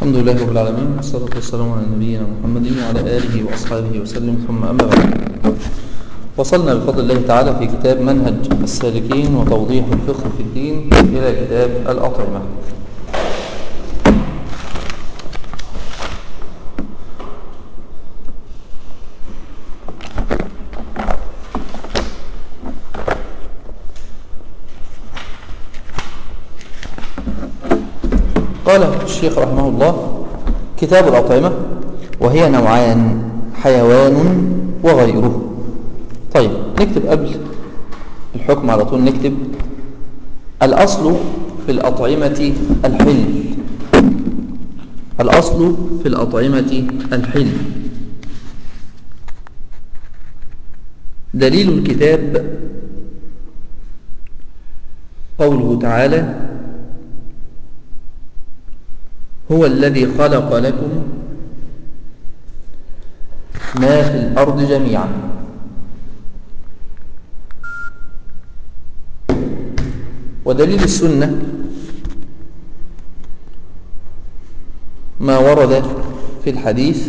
الحمد لله رب العالمين والصلاة والسلام على نبينا محمد وعلى آله وأصحابه وسلم ثم أما بعد وصلنا بفضل الله تعالى في كتاب منهج السالكين وتوضيح الفقه في الدين إلى كتاب الأطعمة قال الشيخ رحمه الله كتاب الأطعمة وهي نوعان حيوان وغيره طيب نكتب قبل الحكم على طول نكتب الأصل في الأطعمة الحل الأصل في الأطعمة الحل دليل الكتاب قوله تعالى هو الذي خلق لكم ما في الأرض جميعا ودليل السنة ما ورد في الحديث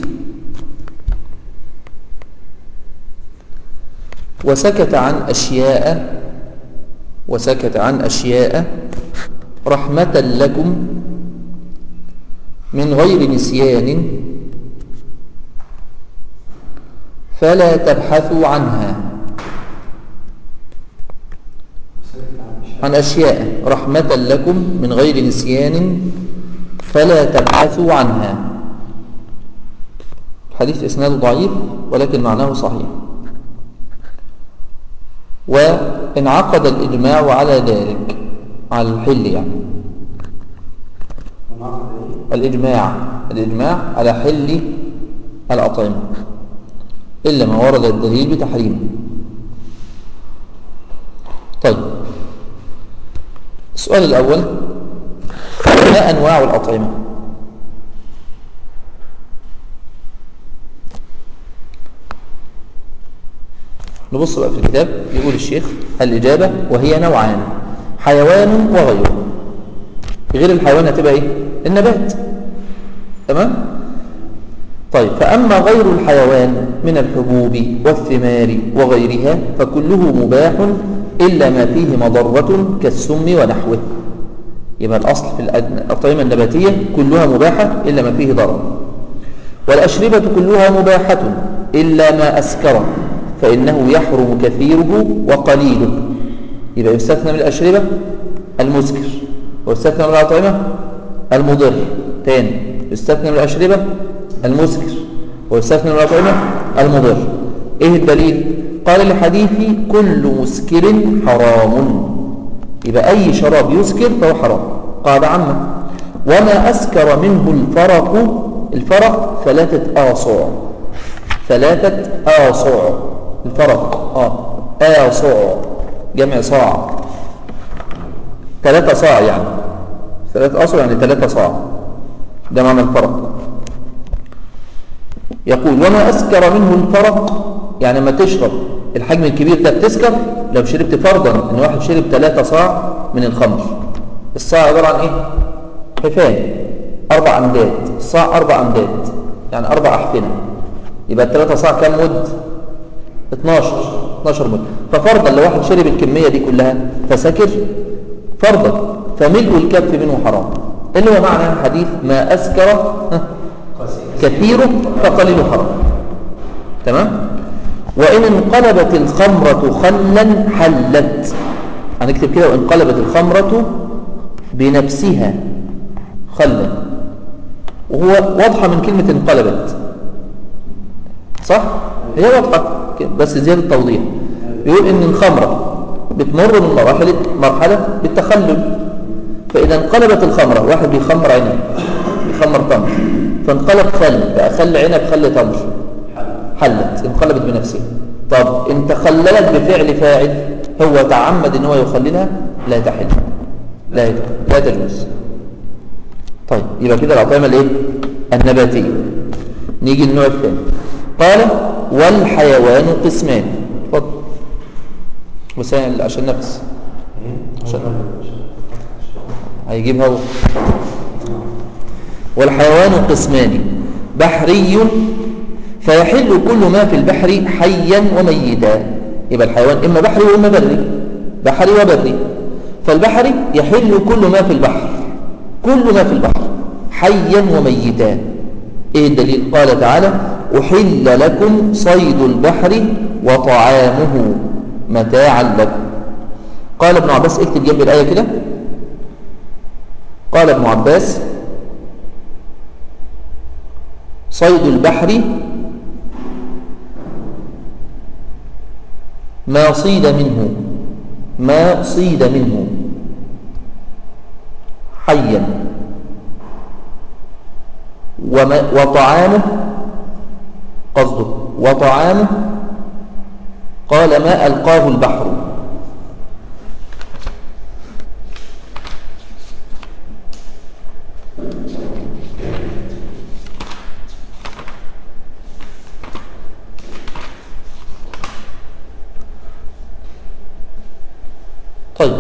وسكت عن أشياء وسكت عن أشياء رحمة لكم من غير نسيان فلا تبحثوا عنها عن أشياء رحمة لكم من غير نسيان فلا تبحثوا عنها الحديث إسناده ضعيف ولكن معناه صحيح وانعقد الإجماع على ذلك على الحل يعني الإجماع الإجماع على حل الأطعمة إلا ما ورد الدليل بتحريمه طيب السؤال الأول ما أنواع الأطعمة نبص بقى في الكتاب يقول الشيخ الإجابة وهي نوعان حيوان وغيره غير الحيوان هتبقى إيه النبات تمام طيب فأما غير الحيوان من الحبوب والثمار وغيرها فكله مباح إلا ما فيه مضرة كالسم ونحوه يبقى الأصل في الأطعمة النباتية كلها مباحة إلا ما فيه ضرر والأشربة كلها مباحة إلا ما أسكر فإنه يحرم كثيره وقليله يبقى يستثنى من الأشربة المسكر ويستثنى من الأطعمة المضر تاني يستثنى من الأشربة المسكر ويستثنى من الأطعمة المضر إيه الدليل؟ قال الحديث كل مسكر حرام يبقى أي شراب يسكر فهو حرام قاعدة عامة وما أسكر منه الفرق الفرق ثلاثة آصع ثلاثة آصع الفرق آه آصع جمع صاع ثلاثة صاع يعني ثلاثة أصع يعني ثلاثة صاع ده معنى الفرق يقول وما أسكر منه الفرق يعني ما تشرب الحجم الكبير ده بتسكر لو شربت فرضا ان واحد شرب 3 صاع من الخمر الصاع عباره عن ايه حفان اربع امداد الصاع اربع امداد يعني اربع احفنه يبقى الثلاثة صاع كام مد 12 12 مد ففرضا لو واحد شرب الكميه دي كلها فسكر فرضا فملء الكف منه حرام اللي هو معنى الحديث ما اسكر كثيره فقليله حرام تمام وإن انقلبت الخمرة خلا حلت هنكتب كده وانقلبت الخمرة بنفسها خلا وهو واضحة من كلمة انقلبت صح؟ هي واضحة بس زيادة توضيح يقول إن الخمرة بتمر من مراحل مرحلة بالتخلل فإذا انقلبت الخمرة واحد بيخمر عنب بيخمر تمر فانقلب خل بقى خل عنب خل تمر حلت انقلبت بنفسها طب ان تخللت بفعل فاعل هو تعمد ان هو يخللها لا تحل لا لا تجوز طيب يبقى كده الاطعمه الايه النباتيه نيجي للنوع الثاني قال والحيوان قسمان اتفضل وسائل عشان نفس عشان هيجيبها هو والحيوان قسمان بحري فيحل كل ما في البحر حيا وميتا يبقى الحيوان إما بحري وإما بري بحري وبري فالبحري يحل كل ما في البحر كل ما في البحر حيا وميتا ايه الدليل قال تعالى احل لكم صيد البحر وطعامه متاعا لكم قال ابن عباس اكتب جنب الايه كده قال ابن عباس صيد البحر ما صيد منه ما صيد منه حيا وطعامه قصده وطعامه قال ما ألقاه البحر طيب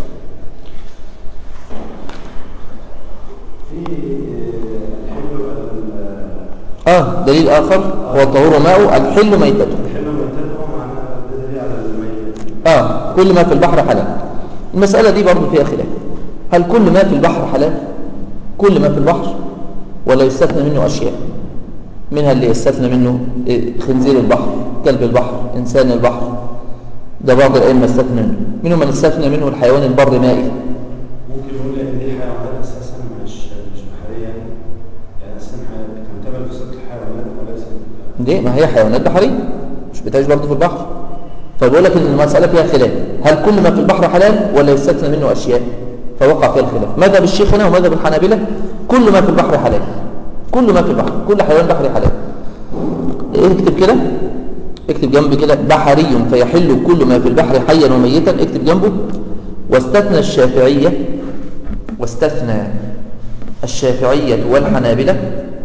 آه دليل آخر هو الطهور ماء الحل ميتته الحل ميتته معناها دليل على الميت آه كل ما في البحر حلال المسألة دي برضو فيها خلاف هل كل ما في البحر حلال كل ما في البحر ولا يستثنى منه أشياء منها اللي يستثنى منه خنزير البحر كلب البحر إنسان البحر ده بعض الأئمة استثنى منه منهم من استثنى منه الحيوان البر مائي ممكن نقول ان دي حيوانات اساسا مش مش بحريه يعني يعني اساسا بتعتبر في صفه الحيوانات وليست ليه ما هي حيوانات بحرية مش بتعيش برضه في البحر فبقول لك ان المسألة فيها خلاف هل كل ما في البحر حلال ولا يستثنى منه أشياء فوقع فيها الخلاف ماذا بالشيخ هنا وماذا بالحنابلة كل ما في البحر حلال كل ما في البحر كل حيوان بحري حلال إيه اكتب كده اكتب جنب كده بحري فيحل كل ما في البحر حيا وميتا اكتب جنبه واستثنى الشافعية واستثنى الشافعية والحنابلة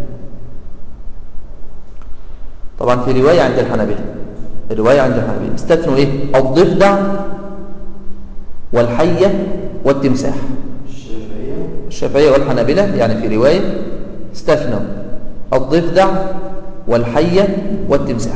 طبعا في رواية عند الحنابلة الرواية عند الحنابلة استثنوا ايه الضفدع والحية والتمساح الشافعيه الشافعية والحنابلة يعني في رواية استثنوا الضفدع والحية والتمساح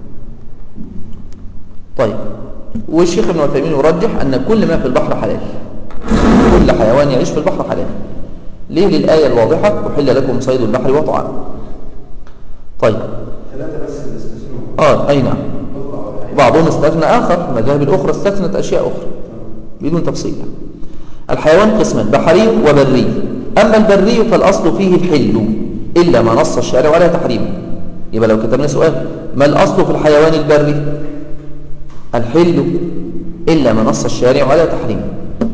طيب والشيخ ابن عثيمين يرجح أن كل ما في البحر حلال كل حيوان يعيش في البحر حلال ليه للآية الواضحة أحل لكم صيد البحر وطعام طيب ثلاثه بس اللي استثنوا آه أي نعم الضفدع والحيوان بعضهم استثنى آخر المذاهب الأخرى استثنت أشياء أخرى بدون تفصيل الحيوان قسمان بحري وبري أما البري فالأصل فيه الحل إلا ما نص الشارع ولا تحريمه يبقى لو كتبنا سؤال ما الأصل في الحيوان البري الحل إلا ما نص الشارع ولا تحريمه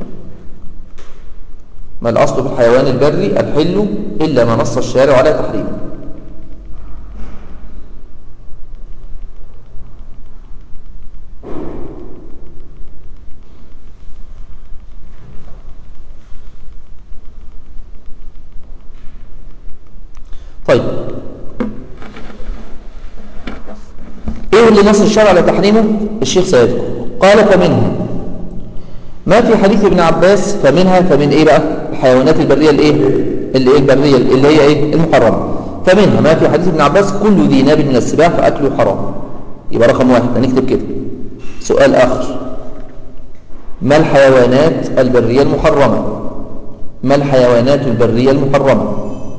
ما الأصل في الحيوان البري الحل إلا ما نص الشارع ولا تحريمه طيب ايه اللي نص الشرع على تحريمه الشيخ سيذكر قال فمنه ما في حديث ابن عباس فمنها فمن ايه بقى الحيوانات البريه الايه اللي ايه البريه اللي هي ايه المحرمه فمنها ما في حديث ابن عباس كل ذي ناب من السباع فاكله حرام يبقى رقم واحد هنكتب كده سؤال اخر ما الحيوانات البريه المحرمه ما الحيوانات البريه المحرمه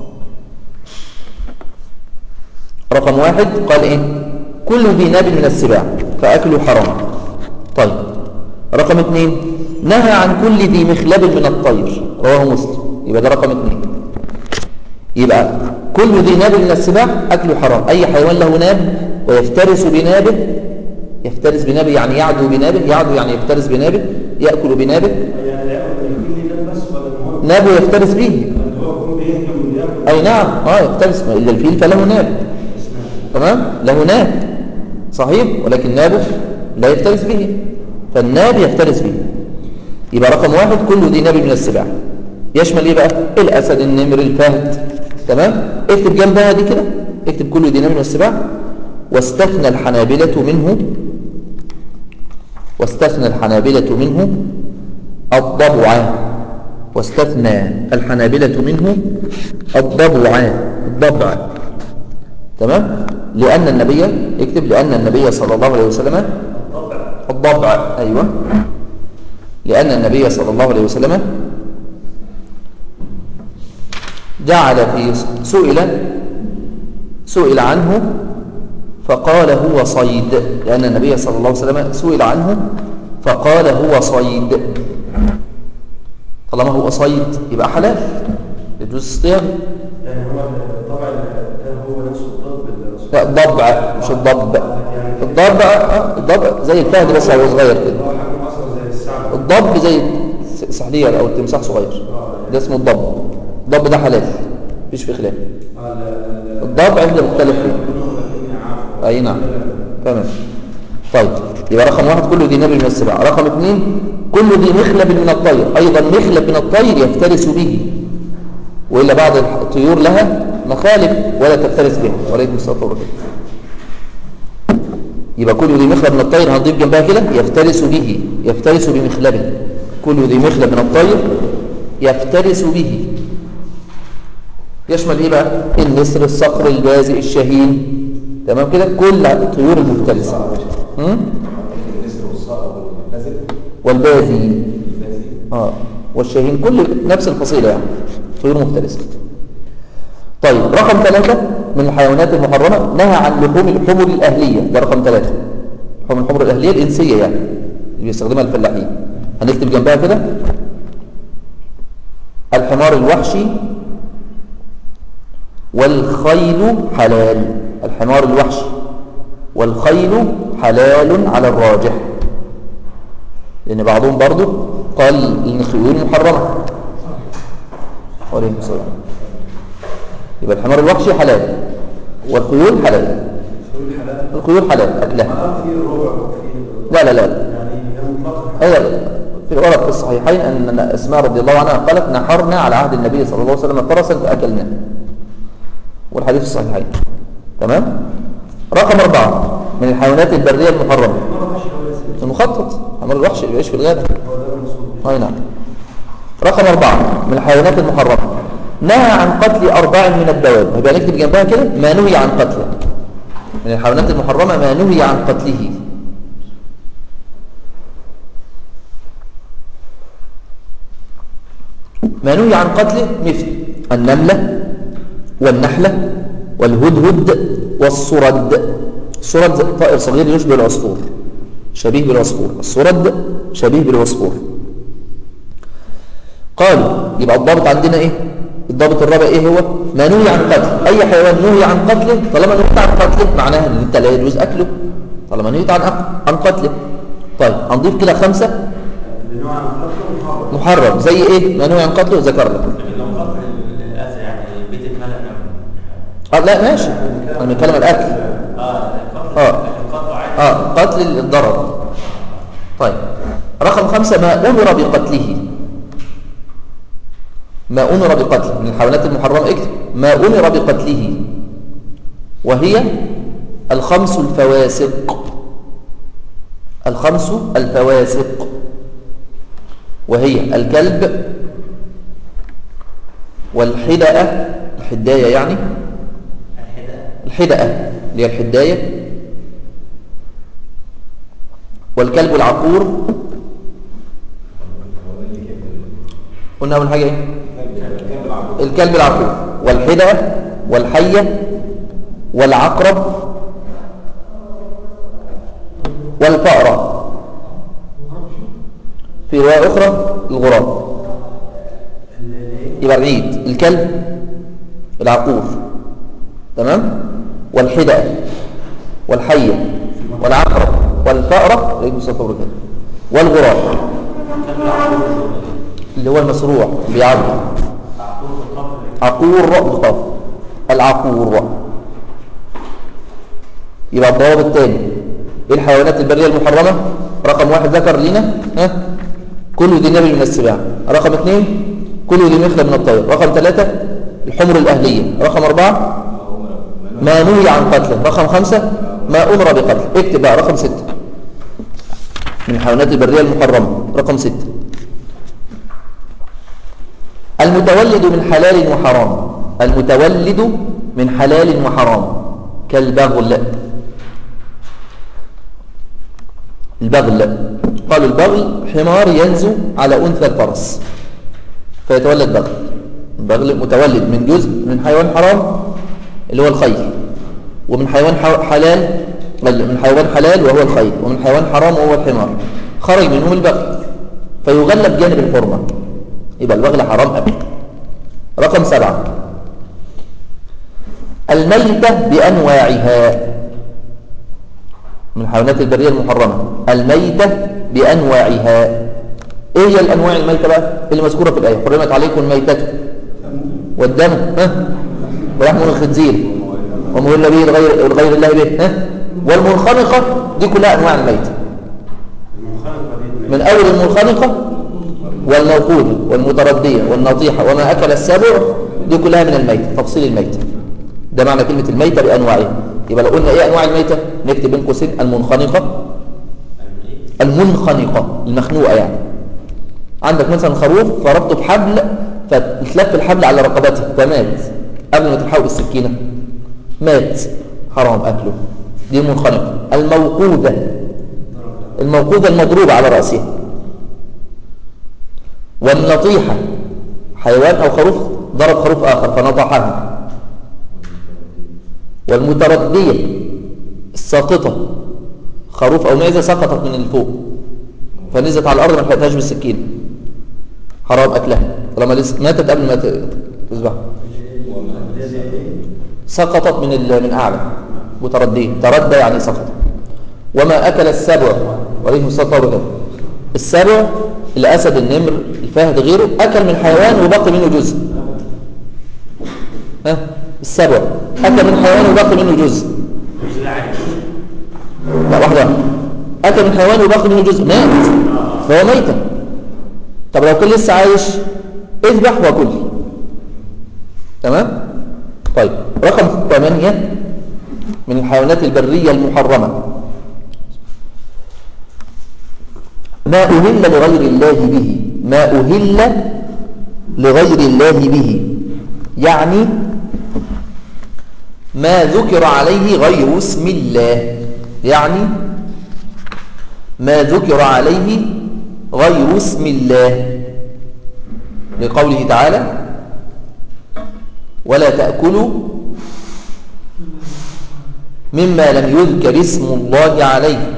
رقم واحد قال ايه كل ذي ناب من السباع فأكله حرام طيب رقم اثنين نهى عن كل ذي مخلب من الطير رواه مسلم يبقى ده رقم اثنين يبقى كل ذي ناب من السباع أكله حرام أي حيوان له ناب ويفترس بنابه يفترس بنابه يعني يعدو بنابه يعدو يعني يفترس بنابه يأكل بنابه يعني ياخد الفيل ده بس ولا ان هو نابه يفترس به ان هو يكون بيهجم وياكل أي نعم اه يفترس إلا الفيل فله ناب اسمها تمام له ناب صحيح ولكن نابه لا يفترس به فالناب يفترس به يبقى رقم واحد كل ذي ناب من السباع يشمل ايه بقى الاسد النمر الفهد تمام اكتب جنبها دي كده اكتب كل ذي ناب من السباع واستثنى الحنابلة منه واستثنى الحنابلة منه الضبع واستثنى الحنابلة منه الضبع الضبع تمام لأن النبي اكتب لأن النبي صلى الله عليه وسلم الضبع أيوة لأن النبي صلى الله عليه وسلم جعل في سئل سئل عنه فقال هو صيد لأن النبي صلى الله عليه وسلم سئل عنه فقال هو صيد طالما هو صيد يبقى حلال يجوز الصيام يعني هو طبعا ده هو نفسه الضب اللي لا الضبع مش الضب الضبع آه، الضبع زي الفهد بس هو صغير كده هو حجمه اصلا زي السعد الضب زي السحلية أو التمساح صغير ده اسمه الضب الضب ده حلال مفيش فيه خلاف اه لا لا لا الضبع احنا مختلف فيه أي نعم تمام طيب يبقى رقم واحد كله ذي نبل من السباع رقم اثنين كل ذي مخلب من الطير أيضا مخلب من الطير يفترس به وإلا بعض الطيور لها مخالب ولا تفترس بها وعليكم السلام ورحمة يبقى كل ذي مخلب من الطير هنضيف جنبها كده يفترس به يفترس بمخلبه كل ذي مخلب من الطير يفترس به يشمل ايه بقى النسر الصقر البازئ الشهين تمام كده كل الطيور المفترسه هم؟ النسر والصقر والنازل والبازي البازي اه والشاهين كل نفس الفصيلة يعني طيور مفترسة طيب رقم ثلاثة من الحيوانات المحرمة نهى عن لحوم الحمر الأهلية ده رقم ثلاثة لحوم الحمر الأهلية الإنسية يعني اللي بيستخدمها الفلاحين هنكتب جنبها كده الحمار الوحشي والخيل حلال الحمار الوحشي والخيل حلال على الراجح لأن بعضهم برضو قال إن الخيول محرمة عليهم السلام يبقى الحمار الوحشي حلال والخيول حلال الخيول حلال أكلها ما في ربع وفي لا لا لا يعني هي مطلقة أيضا في ورد في الصحيحين أن أسماء رضي الله عنها قالت نحرنا على عهد النبي صلى الله عليه وسلم فرسا فأكلناه والحديث الصحيحين تمام رقم أربعة من الحيوانات البرية المحرمة ما فيش حواسي المخطط حمار الوحش اللي بيعيش في الغابة هو ده المقصود أي نعم رقم أربعة من الحيوانات المحرمة نهى عن قتل أربع من الدواب يبقى نكتب جنبها كده ما نهي عن قتله من الحيوانات المحرمة ما نهي عن قتله ما نهي عن قتله مثل النملة والنحلة والهدهد والصرد الصرد طائر صغير يشبه العصفور شبيه بالعصفور الصرد شبيه بالعصفور قالوا يبقى الضابط عندنا ايه الضابط الرابع ايه هو ما نهي عن قتله اي حيوان نهي عن قتله طالما نهيت عن قتله معناها ان انت لا يجوز اكله طالما نهيت عن عن قتله طيب هنضيف كده خمسه اللي نوع عن خلقه محرم محرم زي ايه ما نهي عن قتله ذكرنا لو قطع الأذى يعني بيت اتملأ نوم اه لا ماشي انا بنتكلم عن الاكل اه القطع آه. القطع عادي اه قتل الضرر طيب رقم خمسة ما أمر بقتله ما أمر بقتله من الحيوانات المحرمة اكتب ما أمر بقتله وهي الخمس الفواسق الخمس الفواسق وهي الكلب والحدأة الحداية يعني الحداء الحدأة اللي هي الحداية والكلب العقور قلنا أول حاجة إيه؟ الكلب العقور والحدأة والحية والعقرب والفأرة في رواية أخرى الغراب يبقى بعيد الكلب العقور تمام والحدأة والحية والعقرب والفأرة عليكم الصلاة والسلام والغراب اللي هو المسروع بيعض عقور بقاف العقور يبقى الضوابط الثاني ايه الحيوانات البرية المحرمة رقم واحد ذكر لنا ها كل ذي نبي من السباع رقم اثنين كل ذي مخلب من الطير رقم ثلاثة الحمر الأهلية رقم أربعة ما نهي عن قتله رقم خمسة ما أمر بقتله اكتب بقى رقم ستة من الحيوانات البرية المحرمة رقم ستة المتولد من حلال وحرام المتولد من حلال وحرام كالبغل البغل قالوا البغل حمار ينزو على أنثى الفرس فيتولد بغل البغل متولد من جزء من حيوان حرام اللي هو الخيل ومن حيوان ح- حلال بل من حيوان حلال وهو الخيل ومن حيوان حرام وهو الحمار خرج منهم البغل فيغلب جانب الحرمة يبقى البغل حرام أبدا رقم سبعة الميتة بأنواعها من الحيوانات البرية المحرمة الميتة بأنواعها ايه هي الأنواع الميتة بقى اللي مذكورة في الآية حرمت عليكم الميتة والدم ها ولحم الخنزير ومهل به لغير لغير الله به ها والمنخنقة دي كلها أنواع الميتة المنخنقة دي من أول المنخنقة والموقودة والمتردية والنطيحة وما أكل السبع دي كلها من الميتة تفصيل الميتة ده معنى كلمة الميتة بأنواعها يبقى لو قلنا إيه أنواع الميتة نكتب بين قوسين المنخنقة المنخنقة المخنوقة يعني عندك مثلا خروف فربطه بحبل فتلف الحبل على رقبته فمات قبل ما تلحقه بالسكينة مات حرام أكله دي المنخنقة الموقودة الموقودة المضروبة على رأسها والنطيحة حيوان أو خروف ضرب خروف آخر فنطحها والمتردية الساقطة خروف أو معزة سقطت من الفوق فنزلت على الأرض ما لحقتهاش بالسكين حرام أكلها طالما لسه ماتت قبل ما ت- تذبح سقطت من ال- من أعلى متردية تردى يعني سقط وما أكل السبع وعليه الصلاة والسلام السبع الأسد النمر الفهد غيره أكل من حيوان وبقي منه جزء ها السبع أكل من حيوان وبقي منه جزء مش لا عادي لا واحدة واحدة أكل من حيوان وباقي منه جزء مات فهو ميتة طب لو كان لسه عايش اذبح وكل تمام طيب رقم ثمانية من الحيوانات البرية المحرمة ما أهل لغير الله به ما أهل لغير الله به يعني ما ذكر عليه غير اسم الله يعني ما ذكر عليه غير اسم الله لقوله تعالى ولا تأكلوا مما لم يذكر اسم الله عليه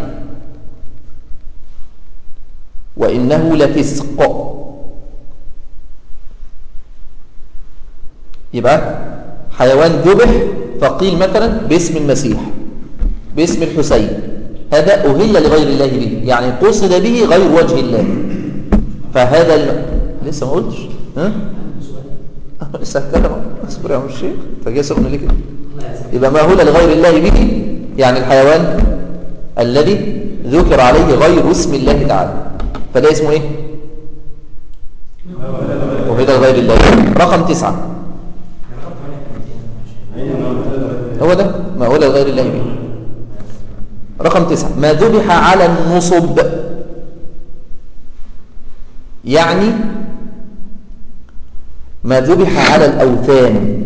وإنه لفسق يبقى حيوان ذبح فقيل مثلا باسم المسيح باسم الحسين هذا أهل لغير الله به يعني قصد به غير وجه الله فهذا الم... لسه ما قلتش ها؟ أه، لسه هتكلم اصبر يا عم الشيخ انت جاي سخن ليه كده يبقى ما أهل لغير الله به يعني الحيوان الذي ذكر عليه غير اسم الله تعالى فده اسمه ايه أهل لغير الله رقم تسعة هو ده ما أهل لغير الله به رقم تسعة ما ذبح على النصب يعني ما ذبح على الأوثان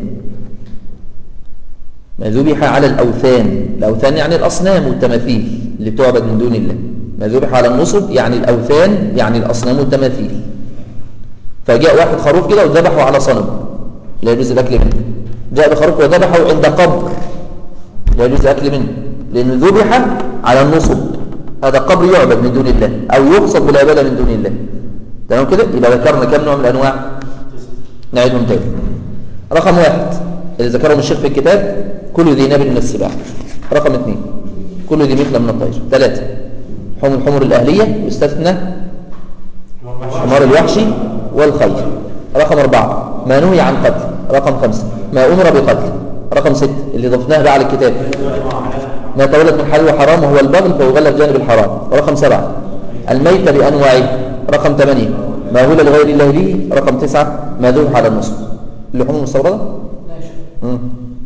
ما ذبح على الأوثان الأوثان يعني الأصنام والتماثيل اللي بتعبد من دون الله ما ذبح على النصب يعني الأوثان يعني الأصنام والتماثيل فجاء واحد خروف كده وذبحه على صنم لا يجوز الأكل منه جاء بخروف وذبحه عند قبر لا يجوز الأكل منه لأنه ذبح على النصب هذا قبر يعبد من دون الله أو يقصد بالعبادة من دون الله تمام كده يبقى ذكرنا كم نوع من الأنواع نعيدهم تاني رقم واحد اللي ذكرهم الشيخ في الكتاب كل ذي ناب من السباع رقم اثنين كل ذي مثل من الطير ثلاثة حمر الحمر الأهلية يستثنى حمار الوحشي والخيل رقم أربعة ما نهي عن قتل رقم خمسة ما أمر بقتل رقم ستة اللي ضفناه بقى على الكتاب ما تولد من حلال وحرام وهو البغل فيغلب جانب الحرام رقم سبعة الميتة بأنواعه رقم ثمانية ما هو لغير الله به رقم تسعة ما ذبح على النصب اللحوم المستوردة لا شك مم.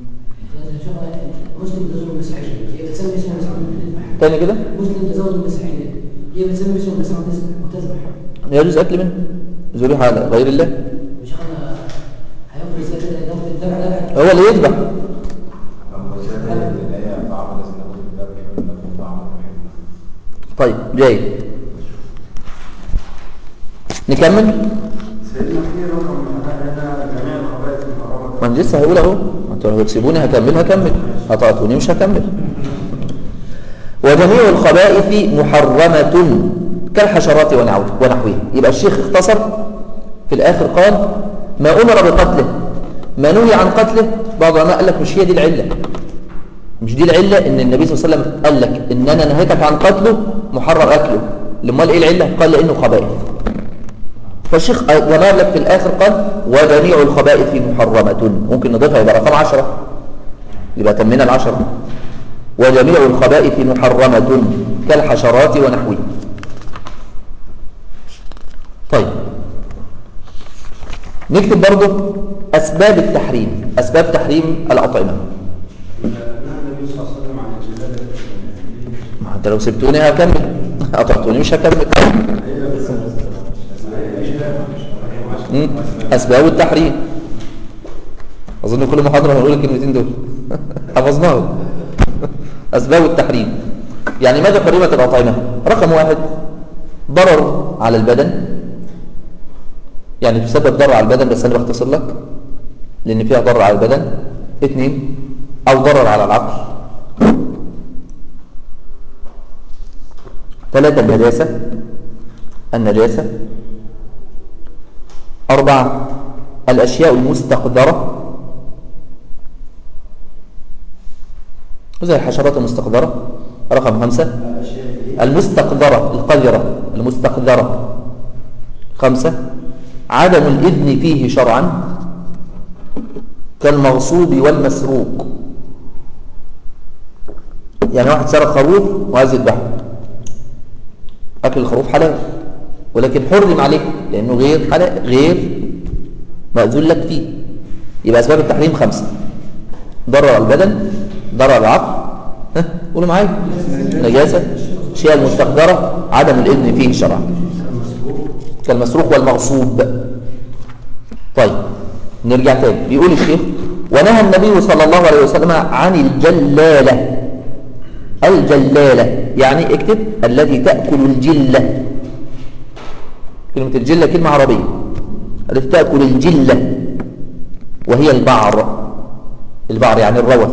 مسلم تزوج المسيحيين هي تسمي اسم المسيح وتذبح تاني كده مسلم تزوج المسيحيين هي بتسمي اسم المسيح وتذبح وتذبح يجوز أكل منه ذبح على غير الله مش انا هو اللي يذبح هو زاد الآية طعام الذين أوتوا الكتاب يحل لكم طعامكم يحل طيب جاي نكمل سيدنا في رقم هنا جميع الخبائث المحرمة ما انا لسه هقول اهو ما انتوا لو هتسيبوني هكمل هكمل هتعطوني مش هكمل وجميع الخبائث محرمة كالحشرات ونحو- ونحوها يبقى الشيخ اختصر في الآخر قال ما أمر بقتله ما نهي عن قتله بعض العلماء قال لك مش هي دي العلة مش دي العلة ان النبي صلى الله عليه وسلم قال لك ان انا نهيتك عن قتله محرم اكله لما ايه العلة قال لانه خبائث فالشيخ جمال لك في الآخر قال وجميع الخبائث محرمة ممكن نضيفها يبقى رقم عشرة يبقى تمنا العشرة وجميع الخبائث محرمة كالحشرات ونحوها طيب نكتب برضه أسباب التحريم أسباب تحريم الأطعمة نهى النبي صلى الله عليه وسلم عن الجلالة ما أنت لو سبتوني هكمل قطعتوني مش هكمل مم. أسباب التحريم أظن كل محاضرة هنقول الكلمتين دول حفظناهم أسباب التحريم يعني ماذا حرمت الأطعمة رقم واحد ضرر على البدن يعني تسبب ضرر على البدن بس أنا بختصر لك لأن فيها ضرر على البدن اثنين أو ضرر على العقل ثلاثة النجاسة النجاسة أربعة الأشياء المستقدرة زي الحشرات المستقدرة رقم خمسة المستقدرة القذرة المستقدرة خمسة عدم الإذن فيه شرعا كالمغصوب والمسروق يعني واحد سرق خروف وعايز يذبحه أكل الخروف حلال ولكن حرم عليه لأنه غير حلال غير مأذون لك فيه يبقى أسباب التحريم خمسة ضرر على البدن ضرر على العقل ها قولوا معايا نجاسة الشيء المستقدرة عدم الإذن فيه شرعا كالمسروق والمغصوب طيب نرجع تاني بيقول الشيخ ونهى النبي صلى الله عليه وسلم عن الجلالة الجلالة يعني اكتب الذي تأكل الجلة كلمة الجلة كلمة عربية التي تأكل الجلة وهي البعر البعر يعني الروث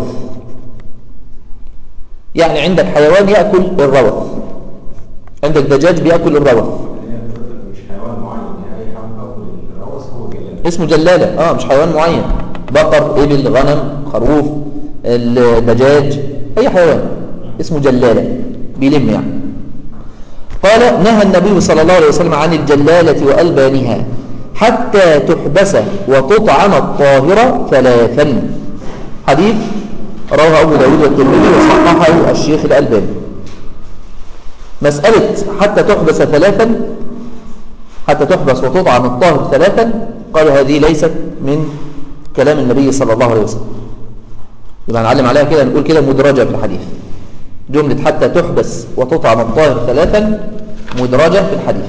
يعني عندك حيوان يأكل الروث عندك دجاج بيأكل الروث مش حيوان معين يعني أي حيوان بياكل الروث هو جلال اسمه جلالة اه مش حيوان معين بقر ابل غنم خروف الدجاج اي حيوان اسمه جلالة بيلم يعني قال نهى النبي صلى الله عليه وسلم عن الجلالة وألبانها حتى تحبس وتطعم الطاهرة ثلاثا حديث رواه أبو داود والترمذي وصححه الشيخ الألباني مسألة حتى تحبس ثلاثا حتى تحبس وتطعم الطاهر ثلاثا قال هذه ليست من كلام النبي صلى الله عليه وسلم يبقى نعلم عليها كده نقول كده مدرجة في الحديث جملة حتى تحبس وتطعم الطاهر ثلاثا مدرجة في الحديث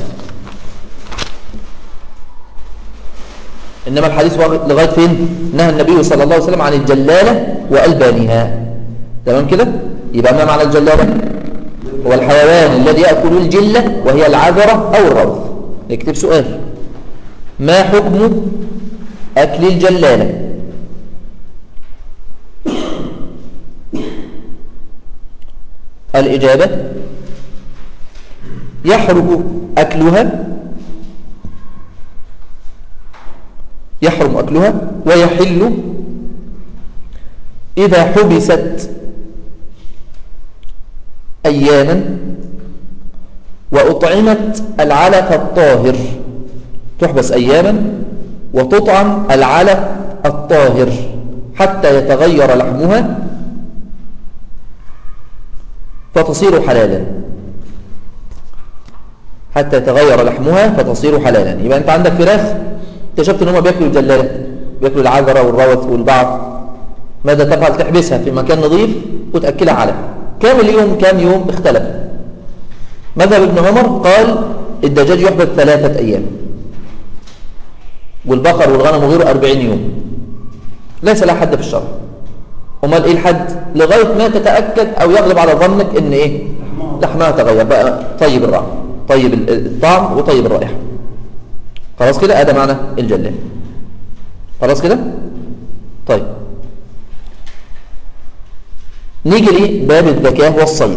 إنما الحديث لغاية فين نهى النبي صلى الله عليه وسلم عن الجلالة وألبانها تمام كده يبقى ما معنى الجلالة هو الحيوان الذي يأكل الجلة وهي العذرة أو الروث نكتب سؤال ما حكم أكل الجلالة الإجابة يحرم أكلها يحرم أكلها ويحل إذا حبست أياما وأطعمت العلف الطاهر تحبس أياما وتطعم العلف الطاهر حتى يتغير لحمها فتصير حلالا حتى يتغير لحمها فتصير حلالا يبقى انت عندك فراخ اكتشفت ان هم بياكلوا الجلاله بياكلوا العذره والروث والبعض ماذا تفعل تحبسها في مكان نظيف وتاكلها على كام اليوم كام يوم اختلف مذهب ابن عمر قال الدجاج يحبس ثلاثة أيام والبقر والغنم وغيره أربعين يوم ليس لها حد في الشرع امال ايه الحد لغايه ما تتاكد او يغلب على ظنك ان ايه لحمها تغير بقى طيب الرائحه طيب ال- الطعم وطيب الرائحه خلاص كده هذا معنى الجلال خلاص كده طيب نيجي لباب الذكاء والصيد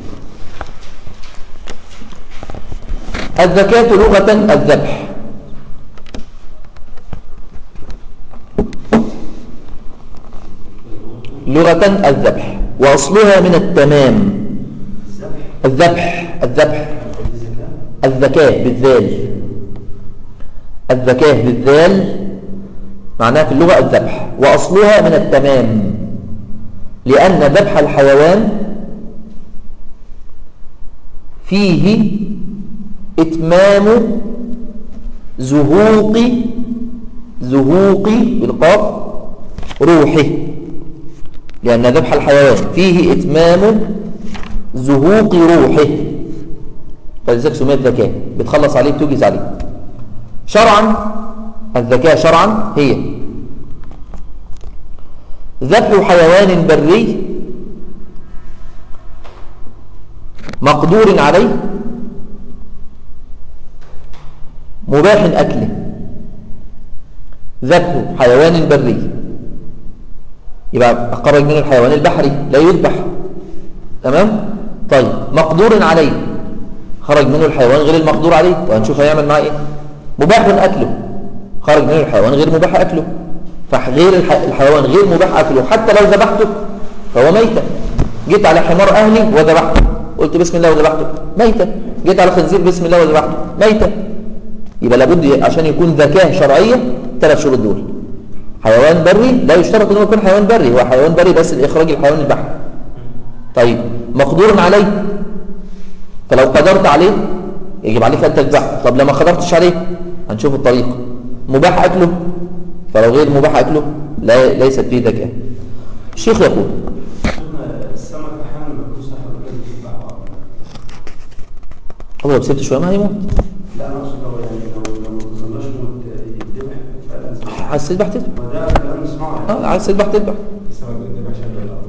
الذكاة لغة الذبح لغة الذبح وأصلها من التمام الذبح الذبح الذكاء بالذال الذكاء بالذال معناها في اللغة الذبح وأصلها من التمام لأن ذبح الحيوان فيه إتمام زهوق زهوق بالقاف روحه لأن ذبح الحيوان فيه إتمام زهوق روحه فلذلك سميت ذكاء بتخلص عليه بتوجز عليه شرعا الذكاء شرعا هي ذبح حيوان بري مقدور عليه مباح أكله ذبح حيوان بري يبقى خرج من الحيوان البحري لا يذبح تمام طيب مقدور عليه خرج منه الحيوان غير المقدور عليه وهنشوف هيعمل معاه ايه مباح أكله خرج منه الحيوان غير مباح أكله فغير الح... الحيوان غير مباح أكله حتى لو ذبحته فهو ميتة جيت على حمار أهلي وذبحته قلت بسم الله وذبحته ميتة جيت على خنزير بسم الله وذبحته ميتة يبقى لابد عشان يكون ذكاء شرعية ثلاث شروط دول حيوان بري لا يشترط انه يكون حيوان بري هو حيوان بري بس لإخراج الحيوان البحري طيب مقدور عليه فلو قدرت عليه يجب عليك أن تذبحه طب لما قدرتش عليه هنشوف الطريق مباح أكله فلو غير مباح أكله لا ليست فيه ذكاء الشيخ يقول شفنا السمك احيانا بيكون صح ولا بيتباع هو لو سبت شوية ما هيموت لا انا اقصد لو يعني لو لو ما وصلناش موت يتذبح فلازم عايز تذبح تذبح وده كلام نسمعه يعني اه عايز تذبح تذبح السمك بيندبح عشان الأرض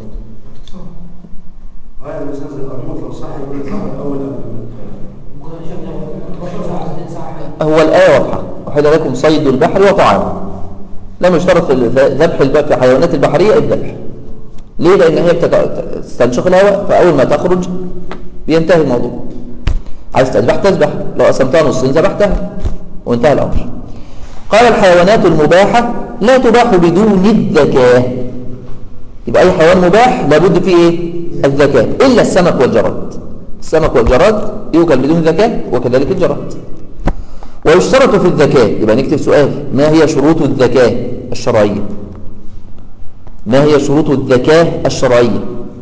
اه يعني مثلا زي القرموط لو صح يقول لك صح الاول قبل ما ممكن شفنا 12 ساعة 2 ساعة هو الآية واضحة أحل لكم صيد البحر وطعامه لم يشترط في الذ- ذبح الب- في الحيوانات البحرية الذبح ليه؟ لأن هي بتت- تستنشق الهواء فأول ما تخرج بينتهي الموضوع عايز تذبح تذبح لو قسمتها نصين ذبحتها وانتهى الأمر قال الحيوانات المباحة لا تباح بدون الذكاة يبقى أي حيوان مباح لابد فيه إيه؟ الذكاة إلا السمك والجراد السمك والجراد يوكل بدون ذكاة وكذلك الجراد ويشترط في الذكاء يبقى نكتب سؤال ما هي شروط الذكاء الشرعية ما هي شروط الذكاء الشرعية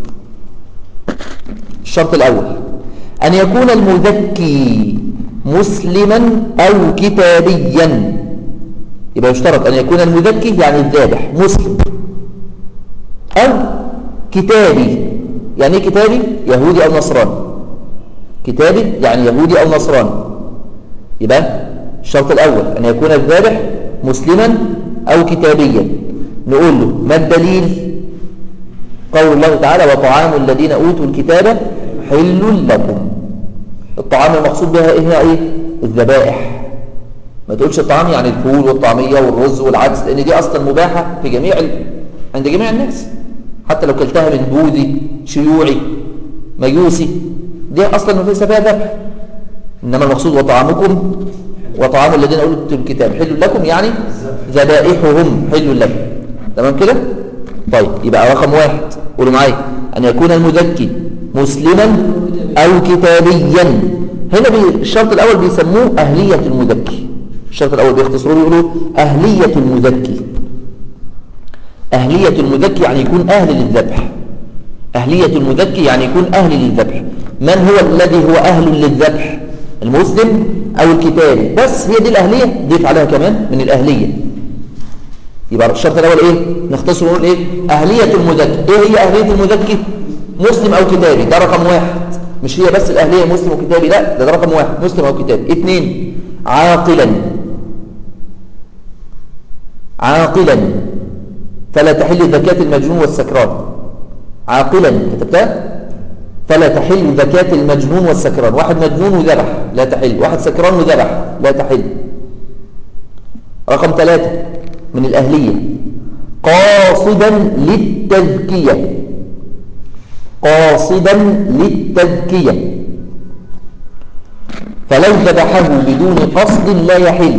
الشرط الأول أن يكون المذكي مسلما أو كتابيا يبقى يشترط أن يكون المذكي يعني الذابح مسلم أو كتابي يعني ايه كتابي يهودي أو نصراني كتابي يعني يهودي أو نصراني يبقى الشرط الأول أن يكون الذابح مسلما أو كتابيا نقول له ما الدليل قول الله تعالى وطعام الذين أوتوا الكتاب حل لكم الطعام المقصود بها إيه هي إيه الذبائح ما تقولش الطعام يعني الفول والطعمية والرز والعدس لأن دي أصلا مباحة في جميع ال... عند جميع الناس حتى لو كلتها من بوذي شيوعي مجوسي دي أصلا ما فيش فيها ذبح إنما المقصود وطعامكم وطعام الذين أوتوا الكتاب حل لكم يعني ذبائحهم حل لكم تمام كده طيب يبقى رقم واحد قولوا معايا أن يكون المذكي مسلما أو كتابيا هنا بي الشرط الأول بيسموه أهلية المذكي الشرط الأول بيختصروه بيقولوا أهلية المذكي أهلية المذكي يعني يكون أهل للذبح أهلية المذكي يعني يكون أهل للذبح من هو الذي هو أهل للذبح المسلم أو الكتابي بس هي دي الأهلية ضيف عليها كمان من الأهلية يبقى الشرط الأول إيه نختصر ونقول إيه أهلية المذكي إيه هي أهلية المذكي مسلم أو كتابي ده رقم واحد مش هي بس الأهلية مسلم وكتابي لا ده, ده رقم واحد مسلم أو كتابي اثنين عاقلا عاقلا فلا تحل زكاة المجنون والسكران عاقلا كتبتها فلا تحل زكاة المجنون والسكران واحد مجنون وذبح لا تحل واحد سكران وذبح لا تحل رقم ثلاثة من الأهلية قاصدا للتذكية قاصدا للتذكية فلو ذبحه بدون قصد لا يحل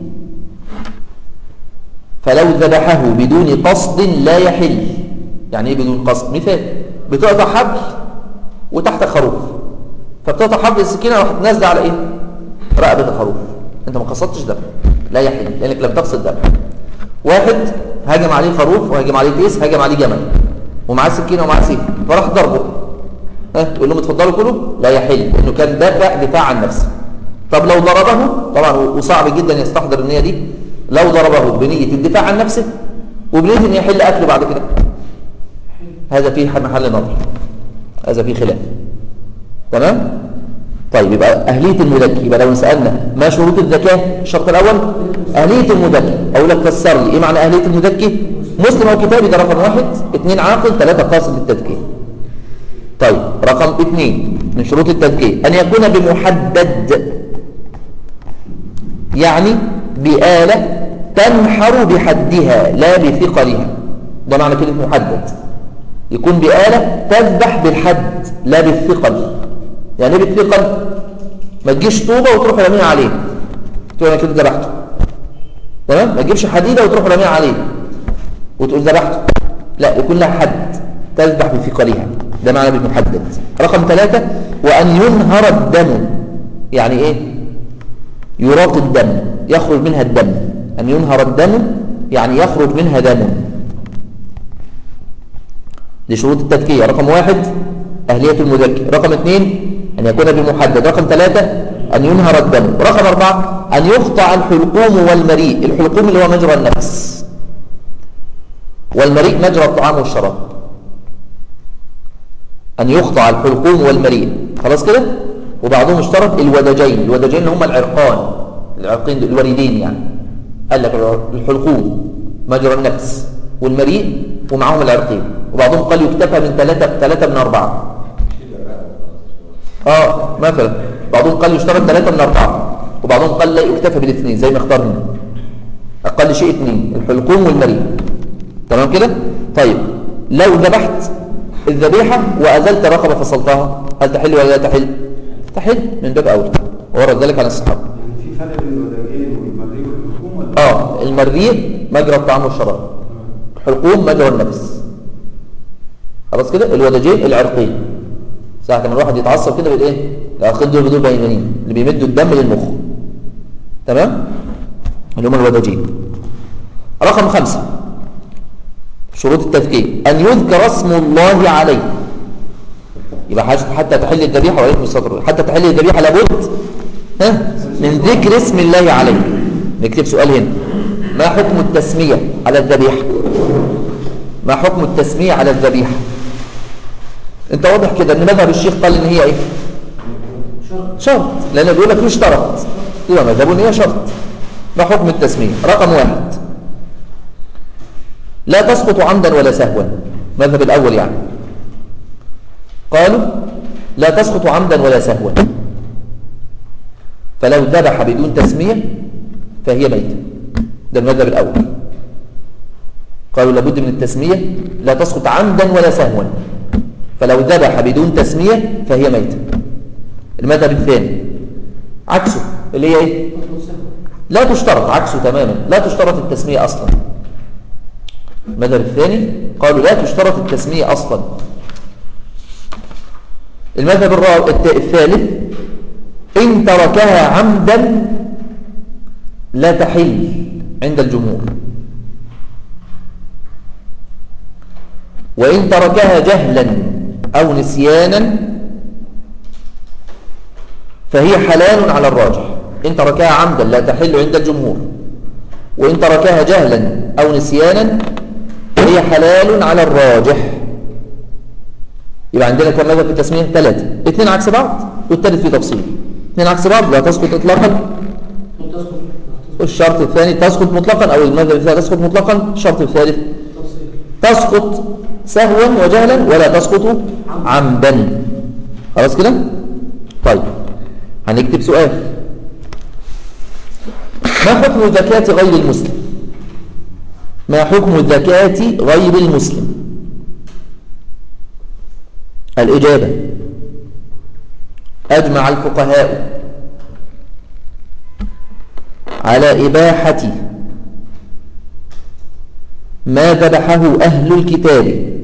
فلو ذبحه بدون قصد لا يحل يعني ايه بدون قصد مثال بتقطع حبل وتحت خروف فبتقطع حبل السكينه راح نازله على ايه رقبه الخروف انت ما قصدتش ذبح لا يحل لانك لم تقصد ذبح واحد هاجم عليه خروف وهاجم عليه تيس هاجم عليه جمل ومعاه سكينه ومعاه سيف فراح ضربه ها يقول لهم اتفضلوا كلوا لا يحل لانه كان دافع دفاع عن نفسه طب لو ضربه طبعا وصعب جدا يستحضر النيه دي لو ضربه بنيه الدفاع عن نفسه وبنيه ان يحل اكله بعد كده هذا فيه محل نظر هذا فيه خلاف تمام طيب يبقى أهلية المذكي يبقى لو سألنا ما شروط الذكاء الشرط الأول أهلية المذكي أقول لك فسر لي إيه معنى أهلية المذكي مسلم أو كتابي ده رقم واحد اثنين عاقل ثلاثة قاصد للتذكية طيب رقم اثنين من شروط التذكية أن يكون بمحدد يعني بآلة تنحر بحدها لا بثقلها ده معنى كلمة محدد يكون بآلة تذبح بالحد لا بالثقل يعني ايه بالثقل ما تجيش طوبة وتروح رميها عليه تقول انا كده ذبحته تمام ما تجيبش حديدة وتروح رميها عليه وتقول ذبحته لا يكون لها حد تذبح بثقلها ده معنى بالمحدد رقم ثلاثة وأن ينهر الدم يعني ايه يراق الدم يخرج منها الدم أن ينهر الدم يعني يخرج منها دم دي شروط التذكية رقم واحد أهلية المذكر رقم اثنين أن يكون بمحدد رقم ثلاثة أن ينهر الدم رقم أربعة أن يقطع الحلقوم والمريء الحلقوم اللي هو مجرى النفس والمريء مجرى الطعام والشراب أن يقطع الحلقوم والمريء خلاص كده وبعضهم اشترط الودجين الودجين اللي هم العرقان العرقين الوريدين يعني قال لك الحلقوم مجرى النفس والمريء ومعهم العرقين وبعضهم قال يكتفى من ثلاثة ثلاثة من أربعة اه مثلا بعضهم قال يشترط ثلاثة من أربعة وبعضهم قال لا يكتفى بالاثنين زي ما اختار هنا أقل شيء اثنين الحلقوم والمريء تمام كده طيب لو ذبحت الذبيحة وأزلت رقبة فصلتها هل تحل ولا لا تحل تحل من باب أولى ورد ذلك عن الصحابة يعني في فرق بين الوداجين والمريء والحكوم ولا اه المريء مجرى الطعام والشراب الحلقوم مجرى النفس خلاص كده الوداجين العرقين ساعة لما الواحد يتعصب كده بيقول ايه العرقين دول بدول بينانين اللي بيمدوا الدم للمخ تمام اللي هم الوداجين رقم خمسة شروط التذكير أن يذكر اسم الله عليه يبقى حتى تحل الذبيحة وعليكم الصدر حتى تحل الذبيحة لابد ها من ذكر اسم الله عليه نكتب سؤال هنا ما حكم التسمية على الذبيحة ما حكم التسمية على الذبيحة انت واضح كده ان مذهب الشيخ قال ان هي ايه شرط لان بيقول لك يشترط يبقى مذهبه ان هي شرط ما حكم التسمية رقم واحد لا تسقط عمدا ولا سهوا مذهب الاول يعني قالوا لا تسقط عمدا ولا سهوا فلو ذبح بدون تسمية فهي ميتة ده المذهب الأول قالوا لابد من التسمية لا تسقط عمدا ولا سهوا فلو ذبح بدون تسمية فهي ميتة المذهب الثاني عكسه اللي هي ايه لا تشترط عكسه تماما لا تشترط التسمية أصلا المذهب الثاني قالوا لا تشترط التسمية أصلا المذهب الثالث إن تركها عمدا لا تحل عند الجمهور وإن تركها جهلا أو نسيانا فهي حلال على الراجح إن تركها عمدا لا تحل عند الجمهور وإن تركها جهلا أو نسيانا فهي حلال على الراجح يبقى عندنا كم مذهب في التسمية ثلاثة اثنين عكس بعض والثالث في تفصيل اثنين عكس بعض لا تسقط إطلاقا والشرط الثاني تسقط مطلقا أو المذهب الثالث تسقط مطلقا الشرط الثالث تسقط سهوا وجهلا ولا تسقط عمدا خلاص كده طيب هنكتب سؤال ما حكم زكاة غير المسلم ما حكم زكاة غير المسلم الإجابة أجمع الفقهاء على إباحة ما ذبحه أهل الكتاب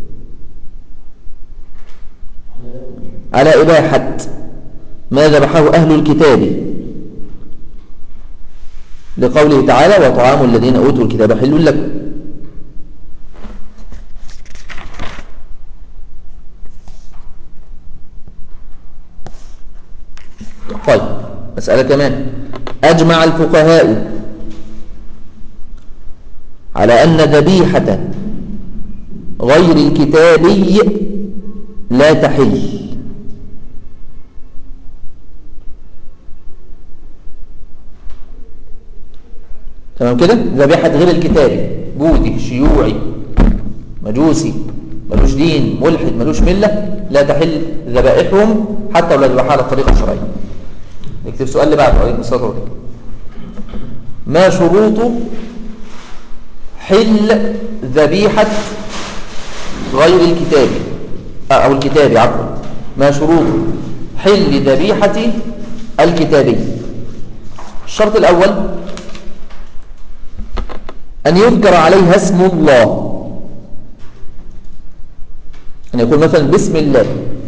على إباحة ما ذبحه أهل الكتاب لقوله تعالى وطعام الذين أوتوا الكتاب حل لكم طيب مسألة كمان أجمع الفقهاء على أن ذبيحة غير الكتابي لا تحل تمام كده ذبيحة غير الكتابي بوذي شيوعي مجوسي ملوش دين ملحد ملوش ملة لا تحل ذبائحهم حتى ولو ذبحها على الطريقة الشرعية نكتب السؤال اللي بعده عليكم الصلاة والسلام ما شروط حل ذبيحة غير الكتابي أو الكتابي عفوا ما شروط حل ذبيحة الكتابي الشرط الأول أن يذكر عليها اسم الله أن يقول مثلا بسم الله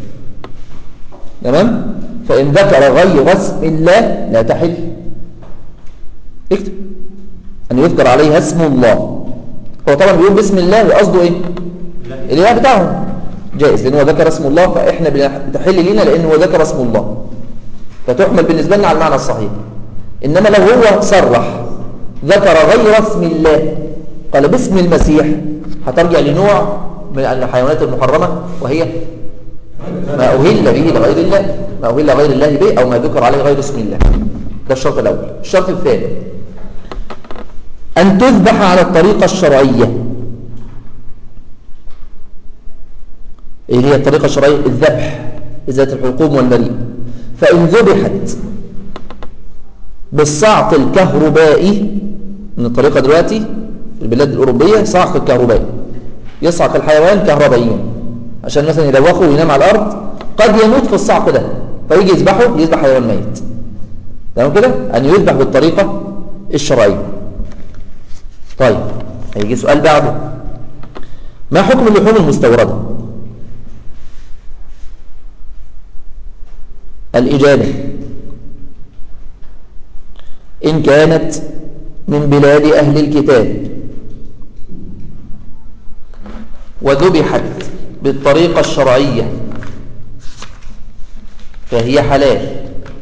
تمام فإن ذكر غير اسم الله لا تحل اكتب أن يذكر عليها اسم الله هو طبعا بيقول بسم الله وقصده ايه الاله بتاعهم جائز لأنه ذكر اسم الله فإحنا بتحل لنا لأنه ذكر اسم الله فتحمل بالنسبة لنا على المعنى الصحيح إنما لو هو صرح ذكر غير اسم الله قال باسم المسيح هترجع لنوع من الحيوانات المحرمة وهي ما أهل به لغير الله ما أهل غير الله به أو ما ذكر عليه غير اسم الله ده الشرط الأول الشرط الثاني أن تذبح على الطريقة الشرعية إيه هي الطريقة الشرعية الذبح ذات الحلقوم والمريء فإن ذبحت بالصعق الكهربائي من الطريقة دلوقتي في البلاد الأوروبية صعق الكهربائي يصعق الحيوان كهربائيا عشان مثلا يدوخه وينام على الأرض قد يموت في الصعق ده فيجي يذبحه يذبح حيوان ميت تمام كده أن يذبح بالطريقة الشرعية طيب هيجي سؤال بعده ما حكم اللحوم المستوردة الإجابة إن كانت من بلاد أهل الكتاب وذبحت بالطريقة الشرعية فهي حلال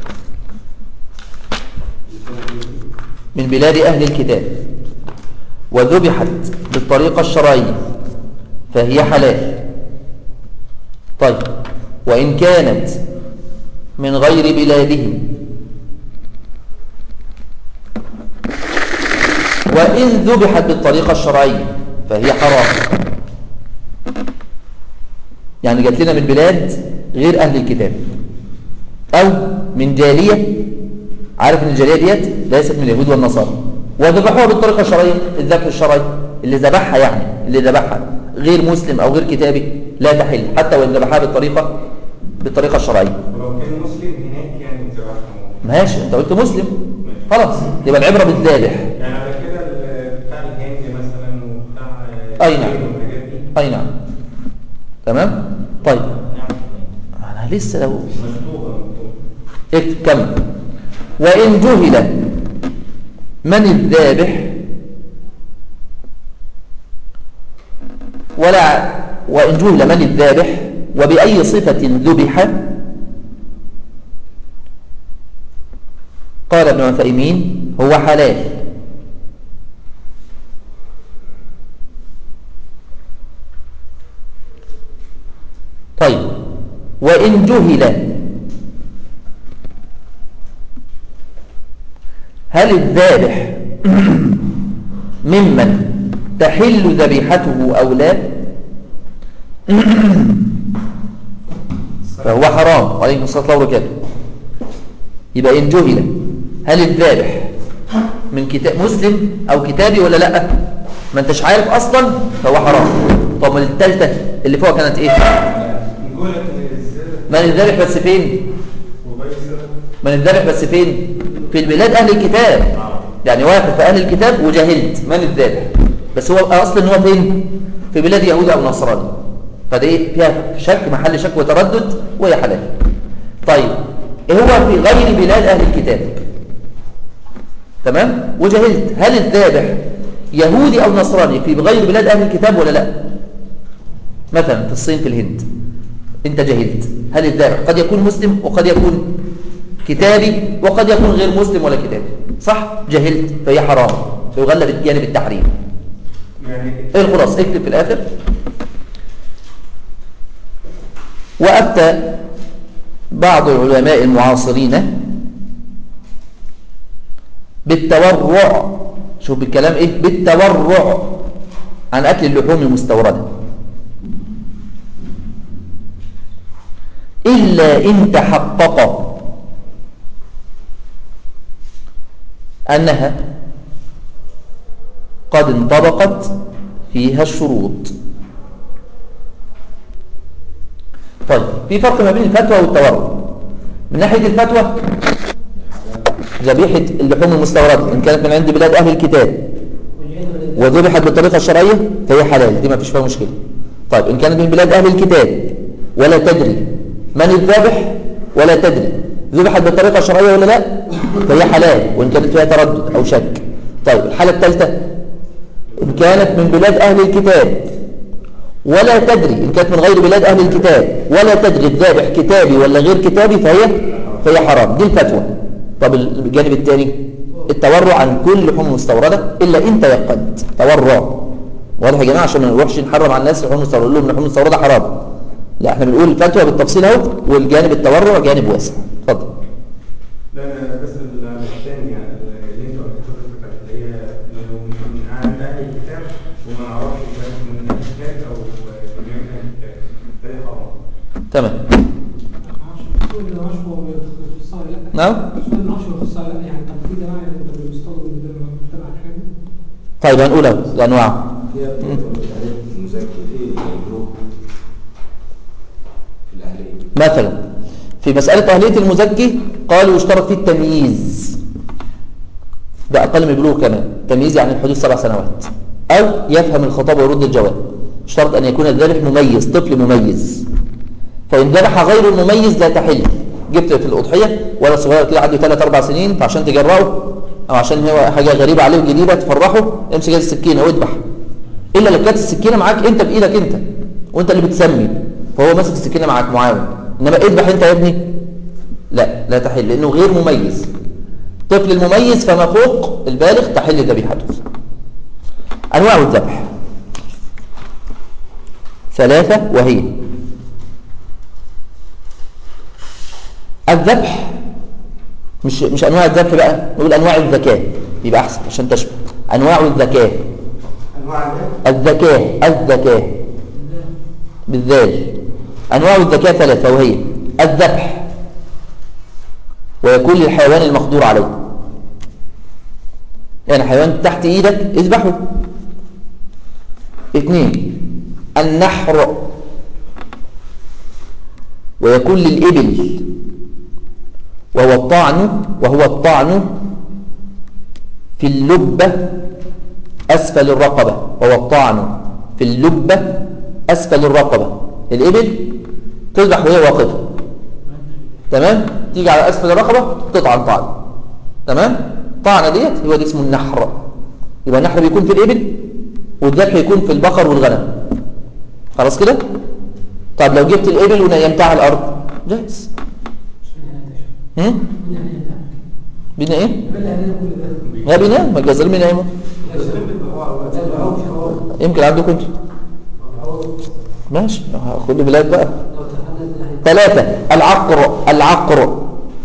من بلاد أهل الكتاب وذبحت بالطريقة الشرعية فهي حلال طيب وإن كانت من غير بلادهم وإن ذبحت بالطريقة الشرعية فهي حرام يعني جات لنا من بلاد غير أهل الكتاب أو من جالية عارف ان الجالية ديت ليست من اليهود والنصارى وذبحوها بالطريقة الشرعية الذبح الشرعي اللي ذبحها يعني اللي ذبحها غير مسلم أو غير كتابي لا تحل حتى وإن ذبحها بالطريقة بالطريقة الشرعية ولو كان مسلم هناك يعني ذبحهم ماشي انت قلت مسلم خلاص يبقى العبرة بالذابح يعني على كده ال- بتاع الهند مثلا وبتاع أي نعم. والحاجات دي أي نعم تمام طيب أنا لسه لو مكتوبة مكتوبة اكتب كمل وإن جهل من الذابح ولا وإن جهل من الذابح وبأي صفة ذبح قال ابن عثيمين هو حلال طيب وإن جهل هل الذابح ممن تحل ذبيحته أو لا فهو حرام وعليكم الصلاة وبركاته يبقى إن جهل هل الذابح من كتاب مسلم أو كتابي ولا لا ما انتش عارف أصلا فهو حرام طب من الثالثة اللي فوق كانت إيه نقول لك ازاي من الذابح بس فين وبيسر من الذابح بس فين في البلاد أهل الكتاب يعني واقف في أهل الكتاب وجهلت من الذابح بس هو أصلا هو فين في بلاد يهود أو نصراني فده إيه فيها شك محل شك وتردد وهي حلال طيب إيه هو في غير بلاد أهل الكتاب تمام وجهلت هل الذابح يهودي أو نصراني في غير بلاد أهل الكتاب ولا لا مثلا في الصين في الهند انت جهلت هل الذابح قد يكون مسلم وقد يكون كتابي وقد يكون غير مسلم ولا كتابي صح جهلت فهي حرام فيغلب جانب التحريم يعني ايه الخلاص اكتب في الاخر وافتى بعض العلماء المعاصرين بالتورع شوف بالكلام ايه بالتورع عن اكل اللحوم المستورده إلا إن تحقق أنها قد انطبقت فيها الشروط طيب في فرق ما بين الفتوى والتورع من ناحية الفتوى ذبيحة اللحوم المستوردة إن كانت من عند بلاد أهل الكتاب وذبحت بالطريقة الشرعية فهي حلال دي ما فيش فيها مشكلة طيب إن كانت من بلاد أهل الكتاب ولا تدري من الذابح ولا تدري ذبحت بالطريقة الشرعية ولا لا فهي حلال وإن كانت فيها تردد أو شك طيب الحالة الثالثة إن كانت من بلاد أهل الكتاب ولا تدري إن كانت من غير بلاد أهل الكتاب ولا تدري الذابح كتابي ولا غير كتابي فهي فهي حرام دي الفتوى طب الجانب الثاني التورع عن كل لحوم مستوردة إلا إن تيقنت تورع واضح يا جماعة عشان ما نروحش نحرم على الناس لحوم مستوردة نقول لهم لحوم مستوردة حرام لا احنا بنقول الفتوى بالتفصيل اهو والجانب التورع جانب واسع اتفضل لا انا بس الثاني يعني اللي انت قلت حضرتك اللي هي لو من عند اهل الكتاب وما نعرفش اذا كان من اهل الكتاب او من اهل الكتاب فهي حرام تمام السؤال ده مشهور باختصار لا نعم السؤال ده مشهور باختصار لا يعني طب في جماعه انت بتستخدم تبع الحاجه طيب هنقول اهو الانواع فيها المزكي ايه الجروب في الاهليه مثلا في مسألة أهلية المزكي قالوا يشترط فيه التمييز ده أقل من البلوغ كمان تمييز يعني الحدود سبع سنوات أو يفهم الخطاب ويرد الجواب اشترط أن يكون الذبح مميز طفل مميز فإن ذبح غير المميز لا تحل جبت في الأضحية ولا صغير كده عنده 3 4 سنين فعشان تجرأه أو عشان هو حاجة غريبة عليه وجديدة تفرحه امسك السكينة واذبح إلا لو كانت السكينة معاك أنت بإيدك أنت وأنت اللي بتسمي فهو ماسك السكينة معاك معاون إنما اذبح أنت يا ابني لا لا تحل لأنه غير مميز طفل المميز فما فوق البالغ تحل ذبيحته أنواع الذبح ثلاثة وهي الذبح مش مش انواع الذبح بقى نقول انواع الذكاء يبقى احسن عشان تشبه انواع الذكاء انواع ايه؟ الذكاء الذكاء بالذال انواع الذكاء ثلاثه وهي الذبح ويكون للحيوان المقدور عليه يعني حيوان تحت ايدك اذبحه اثنين النحر ويكون للإبل وهو الطعن وهو الطعن في اللبة أسفل الرقبة وهو الطعن في اللبة أسفل الرقبة الإبل تذبح وهي واقفة تمام تيجي على أسفل الرقبة تطعن طعن تمام طعنة ديت هو دي اسمه النحر يبقى النحر بيكون في الإبل والذبح يكون في البقر والغنم خلاص كده طب لو جبت الإبل ونيمتها على الأرض جاهز هم؟ بينا ايه ما بينام ما الجزائر بيناموا يمكن عندكم انتوا ماشي خد بلاد بقى ثلاثة العقر العقر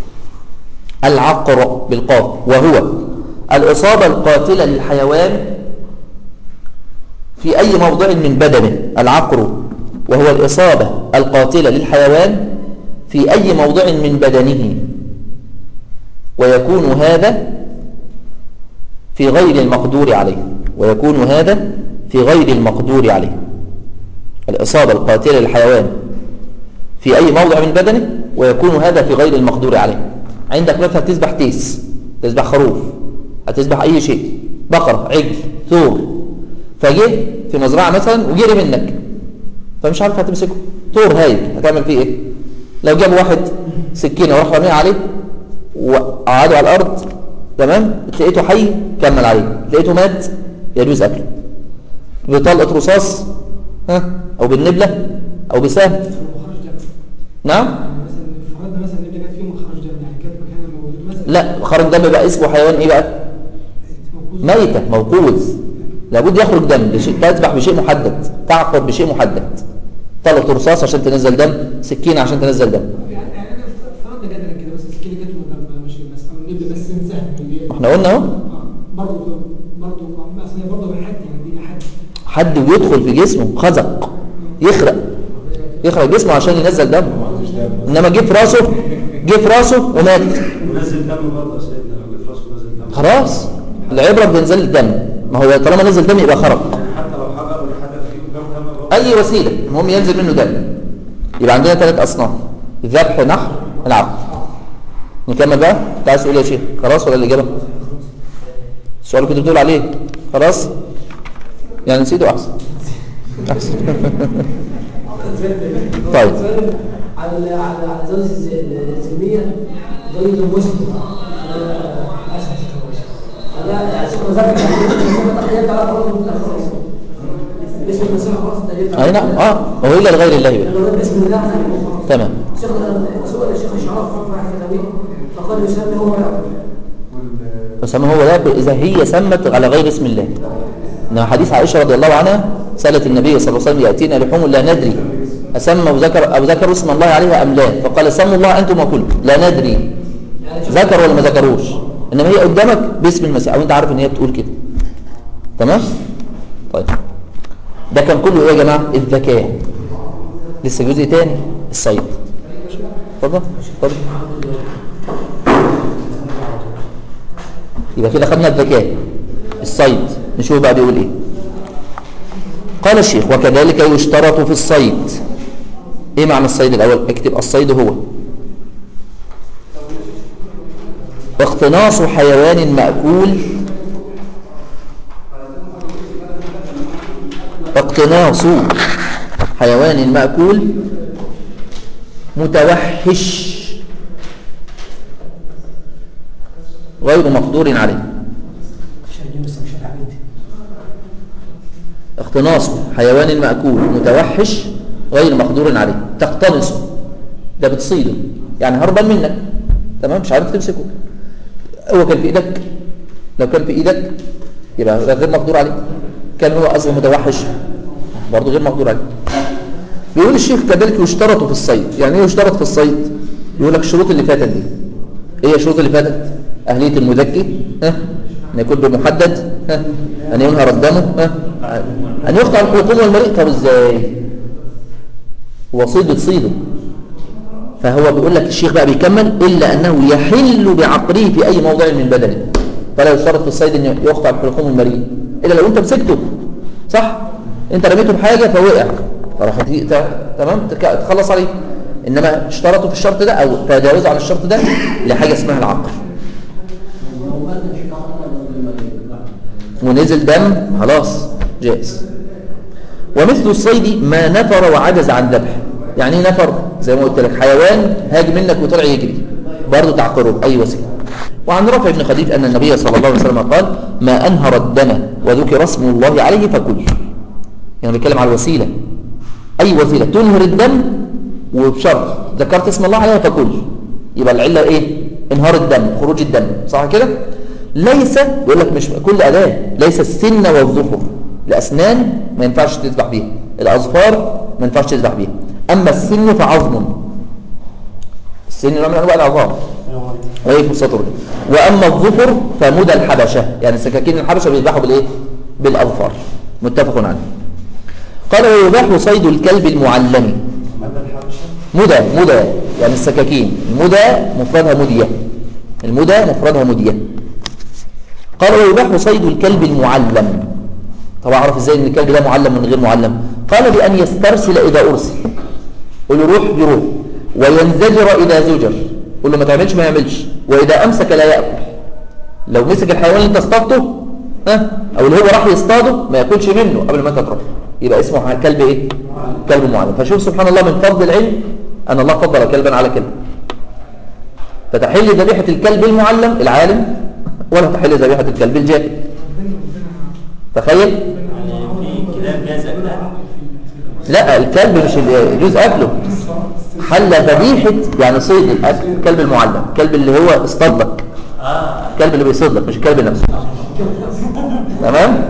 العقر بالقاف وهو الإصابة القاتلة للحيوان في أي موضع من بدنه العقر وهو الإصابة القاتلة للحيوان في أي موضع من بدنه ويكون هذا في غير المقدور عليه ويكون هذا في غير المقدور عليه الإصابة القاتلة للحيوان في أي موضع من بدنه ويكون هذا في غير المقدور عليه عندك مثلا تذبح تيس تذبح خروف هتذبح أي شيء بقرة عجل ثور فجه في مزرعة مثلا وجري منك فمش عارف هتمسكه ثور هايل هتعمل فيه ايه لو جاب واحد سكينة وراح رميها عليه وقعده على الأرض تمام لقيته حي كمل عليه لقيته مات يجوز أكله بطلقة رصاص ها أو بالنبلة أو بسهم مخرج دم نعم يعني مثلا فرضنا مثلا ان كانت فيه مخرج دم يعني كانت مكانها موجود مثلا لا خرج دم بقى اسمه حيوان ايه بقى موجود ميتة موقوذ لابد يخرج دم بشيء تذبح بشيء محدد تعقر بشيء محدد طلقة رصاص عشان تنزل دم سكينة عشان تنزل دم يعني يعني انا فرضنا جدلا كده بس السكينه جت وضرب ماشي بس او النبل بس سهم اللي هي ما احنا قلنا اهو اه برضه برضه اصل هي برضه بحد يعني دي حد حد بيدخل في جسمه خزق يخرق يخرق جسمه عشان ينزل دم انما جه في راسه جه في راسه ومات ونزل دم برضه يا سيدنا لو جيت راسه نزل دم خلاص العبرة بتنزل الدم ما هو طالما نزل دم يبقى خرق حتى لو حجر ولا حاجه فيه جاب دم برضه اي وسيلة المهم ينزل منه دم يبقى عندنا ثلاث اصناف ذبح نحر العقل نكمل بقى انت عايز تقول إيه يا شيخ خلاص ولا الاجابه السؤال اللي كنت بتقول عليه خلاص يعني نسيته احسن احسن طيب على على على زوج السلمية زوج المسلم أنا أسف أنا أشوف مذاكرة تقريبا على فرض الأخصائي اسم المسيح خلاص تقريبا اي نعم اه هو الا لغير الله بقى بسم الله تمام شيخ سؤال الشيخ الشعراء في واحد كتابين فقال يسمي هو يعقوب فسمى هو لا إذا هي سمت على غير اسم الله إنما حديث عائشة رضي الله عنها سألت النبي صلى الله عليه وسلم يأتينا لحوم لا ندري أسمى أو ذكر, أو ذكر اسم الله عليها أم لا فقال سموا الله أنتم وكلوا لا ندري ذكر ولا ما ذكروش إنما هي قدامك باسم المسيح أو أنت عارف إن هي بتقول كده تمام طيب ده كان كله إيه يا جماعة الذكاء لسه جزء تاني الصيد اتفضل اتفضل يبقى كده خدنا الذكاء الصيد نشوف بقى بيقول ايه قال الشيخ وكذلك يشترط في الصيد ايه معنى الصيد الاول اكتب الصيد هو اقتناص حيوان مأكول اقتناص حيوان مأكول متوحش غير مقدور عليه اقتناص حيوان مأكول متوحش غير مقدور عليه تقتنصه ده بتصيده يعني هربان منك تمام مش عارف تمسكه هو كان في ايدك لو كان في ايدك يبقى ده غير مقدور عليه كان هو اصلا متوحش برضه غير مقدور عليه بيقول الشيخ كذلك يشترط في الصيد يعني ايه يشترط في الصيد يقول لك الشروط اللي فاتت دي ايه هي الشروط اللي فاتت اهليه المذكي ها ان يكون بمحدد ها ان ينهر الدم ها ان يقطع الحلقوم والمريء طب ازاي هو صيد بتصيده فهو بيقول لك الشيخ بقى بيكمل الا انه يحل بعقله في اي موضع من بدنه فلا يشترط في الصيد ان يقطع الحلقوم والمريء الا لو انت مسكته صح انت رميته بحاجه فوقع فراح تمام تخلص عليه انما اشترطوا في الشرط ده او تجاوزوا عن الشرط ده لحاجه اسمها العقل ونزل دم خلاص جائز ومثل الصيد ما نفر وعجز عن ذبح يعني ايه نفر زي ما قلت لك حيوان هاج منك وطلع يجري برضه تعقره باي وسيله وعن رفع بن خديج ان النبي صلى الله عليه وسلم قال ما انهر الدم وذكر اسم الله عليه فكل يعني بيتكلم على الوسيله اي وسيله تنهر الدم وبشرط ذكرت اسم الله عليها فكل يبقى العله ايه انهار الدم خروج الدم صح كده ليس يقول لك مش كل اداه ليس السن والظفر الاسنان ما ينفعش تذبح بيها الاظفار ما ينفعش تذبح بيها اما السن فعظم السن نوع من انواع العظام وهي في السطر واما الظفر فمدى الحبشه يعني سكاكين الحبشه بيذبحوا بالايه بالاظفار متفق عليه قال ويباح صيد الكلب المعلم مدى مدى يعني السكاكين المدى مفردها مدية المدى مفردها مدية قال ويباح صيد الكلب المعلم طب اعرف ازاي ان الكلب ده معلم من غير معلم قال بان يسترسل اذا ارسل قل له روح يروح وينزجر اذا زجر قل له ما تعملش ما يعملش واذا امسك لا ياكل لو مسك الحيوان اللي انت اصطادته ها او اللي هو راح يصطاده ما ياكلش منه قبل ما انت تروح يبقى اسمه كلب ايه كلب معلم فشوف سبحان الله من فضل العلم ان الله فضل كلبا على كلب فتحل ذبيحه الكلب المعلم العالم ولا تحل ذبيحه الكلب الجاهل تخيل يعني في كلاب جاز أكلها لا الكلب مش ال- يجوز اكله حل ذبيحه يعني صيد الاكل الكلب المعلم الكلب اللي هو اصطاد لك اه الكلب اللي بيصيد لك مش الكلب نفسه تمام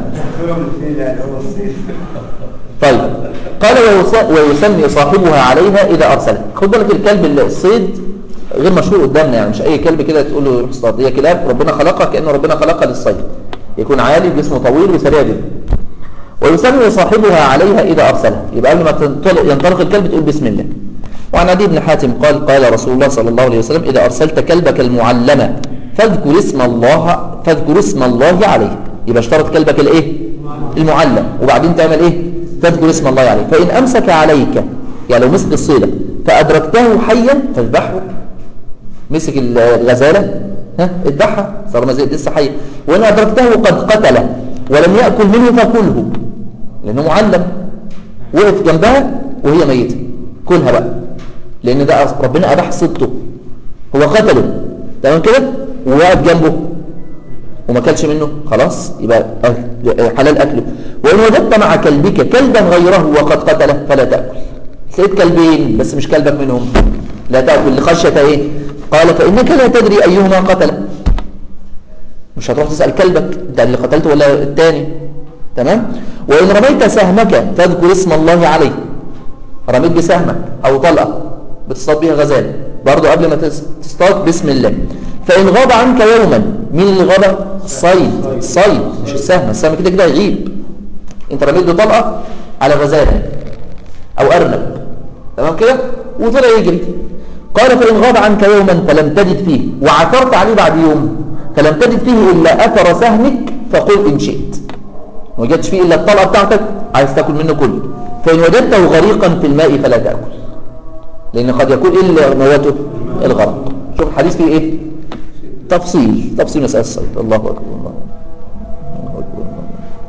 طيب قال ويص- ويسمي صاحبها عليها اذا ارسلت خد بالك الكلب اللي الصيد غير مشهور قدامنا يعني مش اي كلب كده تقول له يروح اصطاد هي كلاب ربنا خلقها كانه ربنا خلقها للصيد يكون عالي جسمه طويل وسريع جدا ويسمي صاحبها عليها إذا أرسلها يبقى قبل ما تنطلق- ينطلق الكلب تقول بسم الله وعن عدي بن حاتم قال قال رسول الله صلى الله عليه وسلم إذا أرسلت كلبك المعلمة فاذكر اسم الله فاذكر اسم الله عليه يبقى اشترط كلبك الايه المعلم وبعدين تعمل ايه تذكر اسم الله عليه فإن أمسك عليك يعني لو مسك الصيدة فأدركته حيا فاذبحه مسك الغزالة ها اذبحها صار ما زي لسه حي وإن أدركته قد قتله ولم يأكل منه فكله لأنه معلم وقف جنبها وهي ميتة كلها بقى لأن ده ربنا أباح صدته هو قتله تمام كده ووقف جنبه وما كلش منه خلاص يبقى أكل- حلال أكله وإن وجدت مع كلبك كلبا غيره وقد قتله فلا تأكل لقيت كلبين بس مش كلبك منهم لا تأكل لخشية إيه قال فإنك لا تدري أيهما قتل مش هتروح تسأل كلبك ده اللي قتلته ولا التاني تمام وإن رميت سهمك تذكر اسم الله عليه رميت بسهمك أو طلقة بتصطاد بيها غزال برضو قبل ما تس- تصطاد بسم الله فإن غاب عنك يوما مين اللي غاب الصيد الصيد مش السهم السهم كده كده يغيب انت رميت بطلقة على غزالة أو أرنب تمام كده وطلع يجري قال فإن غاب عنك يوما فلم تجد فيه وعثرت عليه بعد يوم فلم تجد فيه إلا أثر سهمك فقل إن شئت ما وجدتش فيه إلا الطلقة بتاعتك عايز تاكل منه كله فإن وجدته غريقا في الماء فلا تأكل لأن قد يكون إيه اللي موته الغرق شوف الحديث فيه إيه تفصيل تفصيل مسألة الصيد الله أكبر الله الله أكبر الله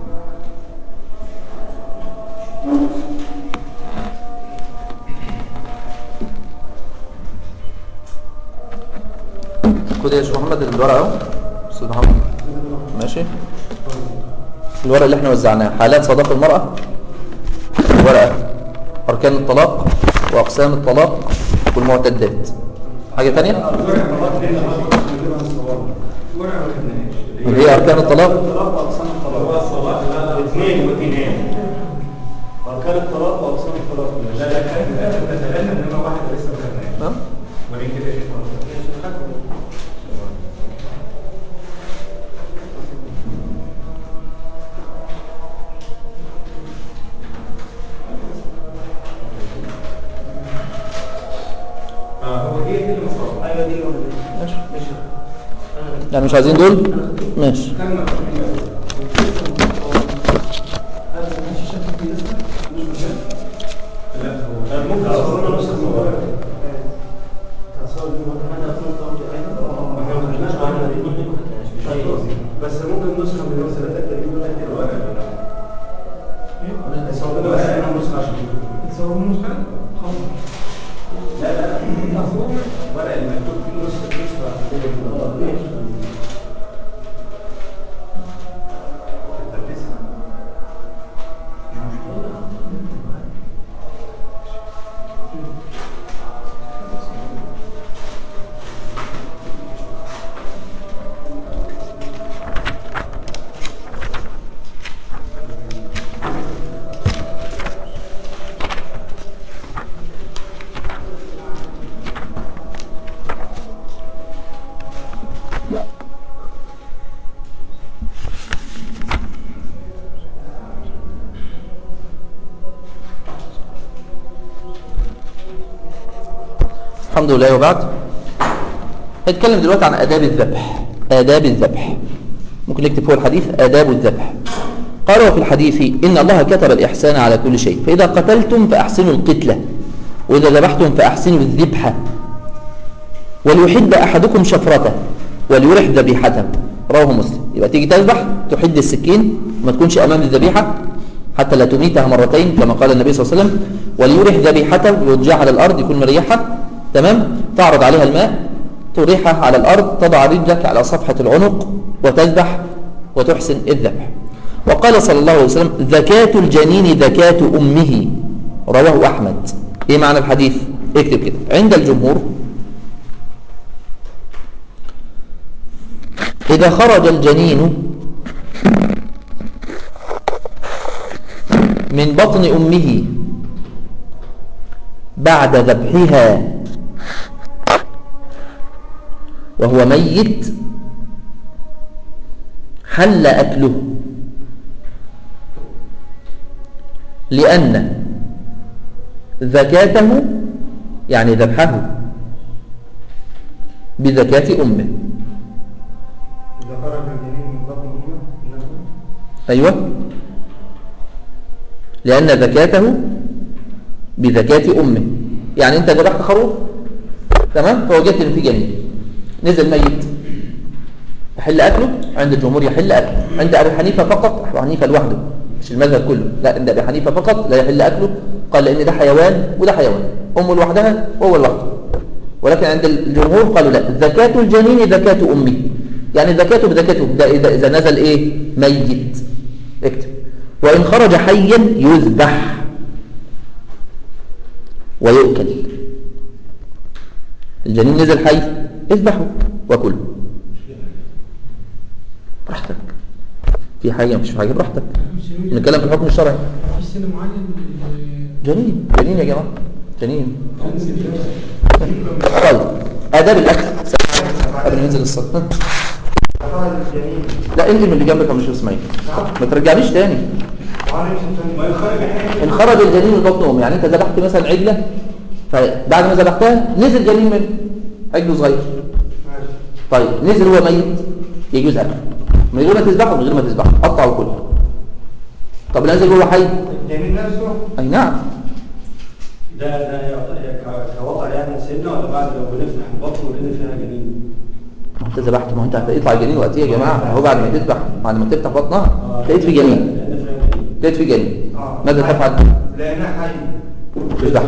خد يا شيخ محمد الورقة اهو استاذ محمد ماشي الورقة اللي احنا وزعناها حالات صداق المرأة ورقة أركان الطلاق وأقسام الطلاق والمعتدات حاجة تانية اللي هي أركان الطلاق هو الصلاة لا لا اثنين واثنين أركان الطلاق وأقسام الطلاق لا لا كان ثلاثة إنما واحدة لسه ما خدناهاش نعم وليه كده إيه اه هو هي دي المصاب ايوه دي اللي ماشي يعني مش عايزين دول ماشي ممكن أصورنا نسخة صغيرة بس ممكن نسخة من الوسائل تجيب لك الورقة يصورنا بس أنا نسخة عشان تصور نسخة خلاص لا لا ورقة اللي مكتوب فيه نسخة نسخة الحمد لله وبعد هنتكلم دلوقتي عن آداب الذبح آداب الذبح ممكن نكتب فوق الحديث آداب الذبح قال وفي الحديث إن الله كتب الإحسان على كل شيء فإذا قتلتم فأحسنوا القتلة وإذا ذبحتم فأحسنوا الذبحة وليحد أحدكم شفرته وليرح ذبيحته رواه مسلم يبقى تيجي تذبح تحد السكين وما تكونش أمام الذبيحة حتى لا تميتها مرتين كما قال النبي صلى الله عليه وسلم وليرح ذبيحته ويرجعها على الأرض يكون مريحة تمام تعرض عليها الماء تريحها على الأرض تضع رجلك على صفحة العنق وتذبح وتحسن الذبح وقال صلى الله عليه وسلم زكاة الجنين زكاة أمه رواه أحمد إيه معنى الحديث اكتب كده عند الجمهور إذا خرج الجنين من بطن أمه بعد ذبحها وهو ميت حل أكله لأن زكاته يعني ذبحه بزكاة أمه إذا خرج الجنين من بطن أمه نفسه أيوة لأن زكاته بزكاة أمه يعني أنت ذبحت خروف تمام فوجدت إن في جنين نزل ميت يحل أكله عند الجمهور يحل أكله عند أبي حنيفة فقط أبو حنيفة لوحده مش المذهب كله لا عند أبي حنيفة فقط لا يحل أكله قال لأن ده حيوان وده حيوان أمه لوحدها وهو لوحده ولكن عند الجمهور قالوا لا زكاة الجنين زكاة أمه يعني زكاته بزكاته ده إذا, إذا نزل إيه ميت اكتب وإن خرج حيا يذبح ويؤكل الجنين نزل حي اذبحه وكله براحتك في حاجة مش في حاجة براحتك نتكلم في الحكم الشرعي في سن معين جنين جنين يا جماعة جنين طيب آداب الأكل قبل ما ننزل الصلاة خرج الجنين لا انزل من اللي جنبك يا مش اسماعيل ما ترجعنيش تاني وعليه ما يخرج حاجة ان خرج الجنين من بطن امه يعني انت ذبحت مثلا عجله فبعد ما ذبحتها نزل جنين منه عجل صغير طيب نزل هو ميت يجوز اكله من غير ما تذبحه من غير ما تذبحه قطع وكله طب نزل هو حي الجنين نفسه اي نعم ده ده يعط- ك- كوضع يعني سنة ولا بعد لو بنفتح البطن ولقينا فيها جنين ما انت ذبحت ما انت هيطلع الجنين وقت ايه يا جماعه هو بعد ما تذبح بعد ما تفتح بطنها لقيت في جنين لقينا فيها جنين لقيت في جنين آه. ماذا تفعل لقيناه حي تذبحه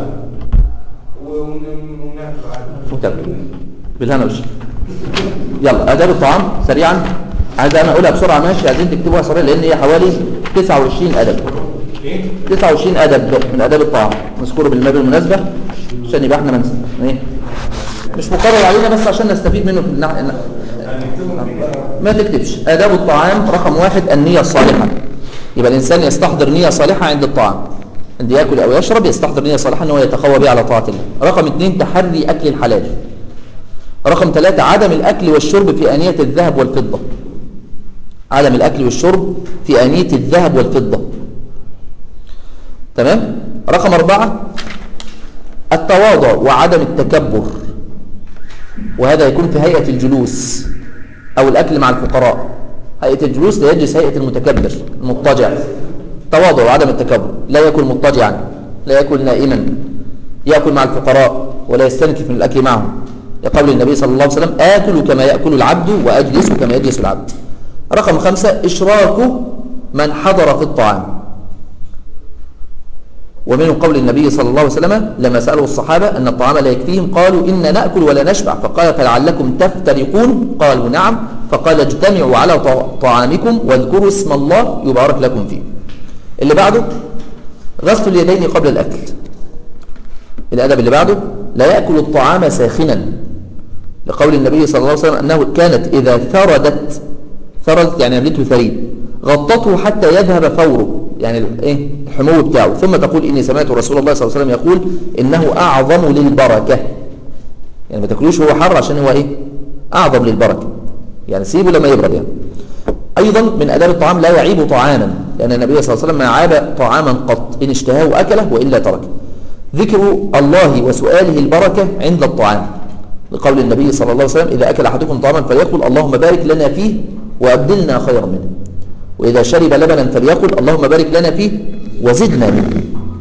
وناكله عادي وتاكل بالهنا والشفا يلا آداب الطعام سريعا عايز انا اقولها بسرعه ماشي عايزين تكتبوها سريعا لان هي حوالي 29 ادب 29 ادب من اداب الطعام نذكره بالمال المناسبه عشان يبقى احنا منس... ايه مش مقرر علينا بس عشان نستفيد منه في النح... ما تكتبش آداب الطعام رقم واحد النية الصالحة يبقى الإنسان يستحضر نية صالحة عند الطعام عند يأكل أو يشرب يستحضر نية صالحة أنه يتقوى بها على طاعة الله رقم اثنين تحري أكل الحلال رقم ثلاثة عدم الأكل والشرب في آنية الذهب والفضة عدم الأكل والشرب في آنية الذهب والفضة تمام رقم أربعة التواضع وعدم التكبر وهذا يكون في هيئة الجلوس أو الأكل مع الفقراء هيئة الجلوس لا يجلس هيئة المتكبر المضطجع تواضع وعدم التكبر لا يأكل مضطجعا لا يأكل نائما يأكل مع الفقراء ولا يستنكف من الأكل معهم لقول النبي صلى الله عليه وسلم آكل كما يأكل العبد وأجلس كما يجلس العبد رقم خمسة إشراك من حضر في الطعام ومن قول النبي صلى الله عليه وسلم لما سأله الصحابة أن الطعام لا يكفيهم قالوا إن نأكل ولا نشبع فقال فلعلكم تفترقون قالوا نعم فقال اجتمعوا على ط- طعامكم واذكروا اسم الله يبارك لكم فيه اللي بعده غسل اليدين قبل الأكل الأدب اللي بعده لا يأكل الطعام ساخنا لقول النبي صلى الله عليه وسلم أنه كانت إذا ثردت ثرد يعني عملته ثريد غطته حتى يذهب فوره يعني ال- ايه الحمو بتاعه ثم تقول إني سمعت رسول الله صلى الله عليه وسلم يقول إنه أعظم للبركة يعني ما تاكلوش وهو حر عشان هو ايه أعظم للبركة يعني سيبه لما يبرد يعني أيضا من أداب الطعام لا يعيب طعاما لأن النبي صلى الله عليه وسلم ما عاب طعاما قط إن اشتهاه أكله وإلا تركه ذكر الله وسؤاله البركة عند الطعام لقول النبي صلى الله عليه وسلم إذا أكل أحدكم طعاما فليقل اللهم بارك لنا فيه وأبدلنا خيرا منه وإذا شرب لبنا فليقل اللهم بارك لنا فيه وزدنا منه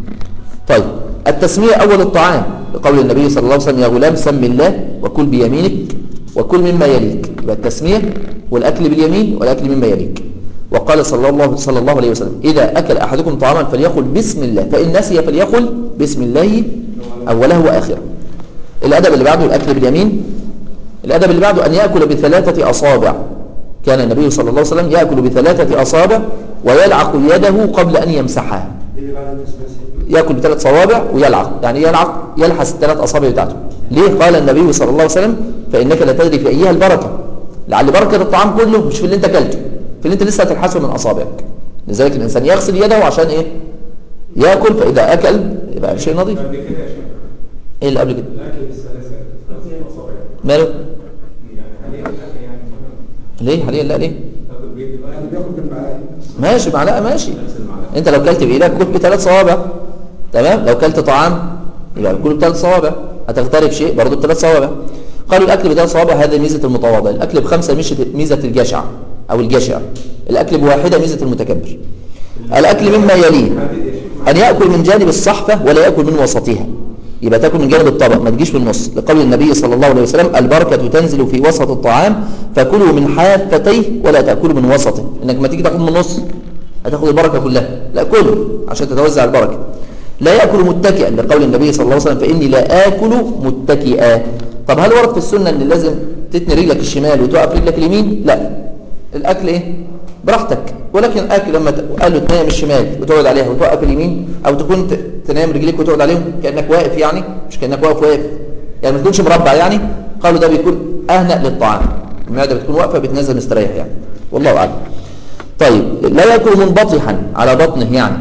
طيب التسمية أول الطعام لقول النبي صلى الله عليه وسلم يا غلام سم الله وكل بيمينك وكل مما يليك يبقى التسمية والأكل باليمين والأكل مما يليك وقال صلى الله صلى الله عليه وسلم إذا أكل أحدكم طعاما فليقل بسم الله فإن نسي فليقل بسم الله أوله وآخره الأدب اللي بعده الأكل باليمين الأدب اللي بعده أن يأكل بثلاثة أصابع كان النبي صلى الله عليه وسلم يأكل بثلاثة أصابع ويلعق يده قبل أن يمسحها دي اللي بعد التسمية سيدنا. يأكل بثلاث صوابع ويلعق يعني يلعق يلحس الثلاث أصابع بتاعته ليه قال النبي صلى الله عليه وسلم فإنك لا تدري في أيها البركة لعل بركة الطعام كله مش في اللي انت أكلته في اللي انت لسه هتلحسه من أصابعك لذلك الإنسان يغسل يده عشان إيه يأكل فإذا أكل يبقى شيء نظيف قبل كده يا شيخ إيه اللي قبل كده الاكل بالسلاسل اصابع ماله يعني حاليا الاكل يعني مثلا ليه حاليا لا ليه تاكل بيد بقى يعني بياخد بالمعلقة ماشي معلقة ماشي انت لو كلت بايدك كل بثلاث صوابع تمام لو كلت طعام يبقى كل بثلاث صوابع هتغترب شيء برضه بثلاث صوابع قالوا الاكل بثلاث صوابع هذه ميزه المتواضع الاكل بخمسه ميزه ميزه الجشع او الجشع الاكل بواحده ميزه المتكبر الاكل مما يليه ان ياكل من جانب الصحفه ولا ياكل من وسطها يبقى تاكل من جانب الطبق ما تجيش في النص لقول النبي صلى الله عليه وسلم البركه تنزل في وسط الطعام فكلوا من حافتيه ولا تاكلوا من وسطه انك ما تيجي تاخد من النص هتاخد البركة كلها لا كل عشان تتوزع البركة لا يأكل متكئا لقول النبي صلى الله عليه وسلم فإني لا آكل متكئا طب هل ورد في السنة أن لازم تتني رجلك الشمال وتقف رجلك اليمين لا الأكل إيه براحتك ولكن الأكل لما ت- قال له تنام الشمال وتقعد عليها وتوقف اليمين أو تكون ت- تنام رجليك وتقعد عليهم كأنك واقف يعني مش كأنك واقف واقف يعني ما تكونش مربع يعني قالوا ده بيكون أهنأ للطعام المعدة بتكون واقفة بتنزل مستريح يعني والله أعلم طيب لا يأكل منبطحا على بطنه يعني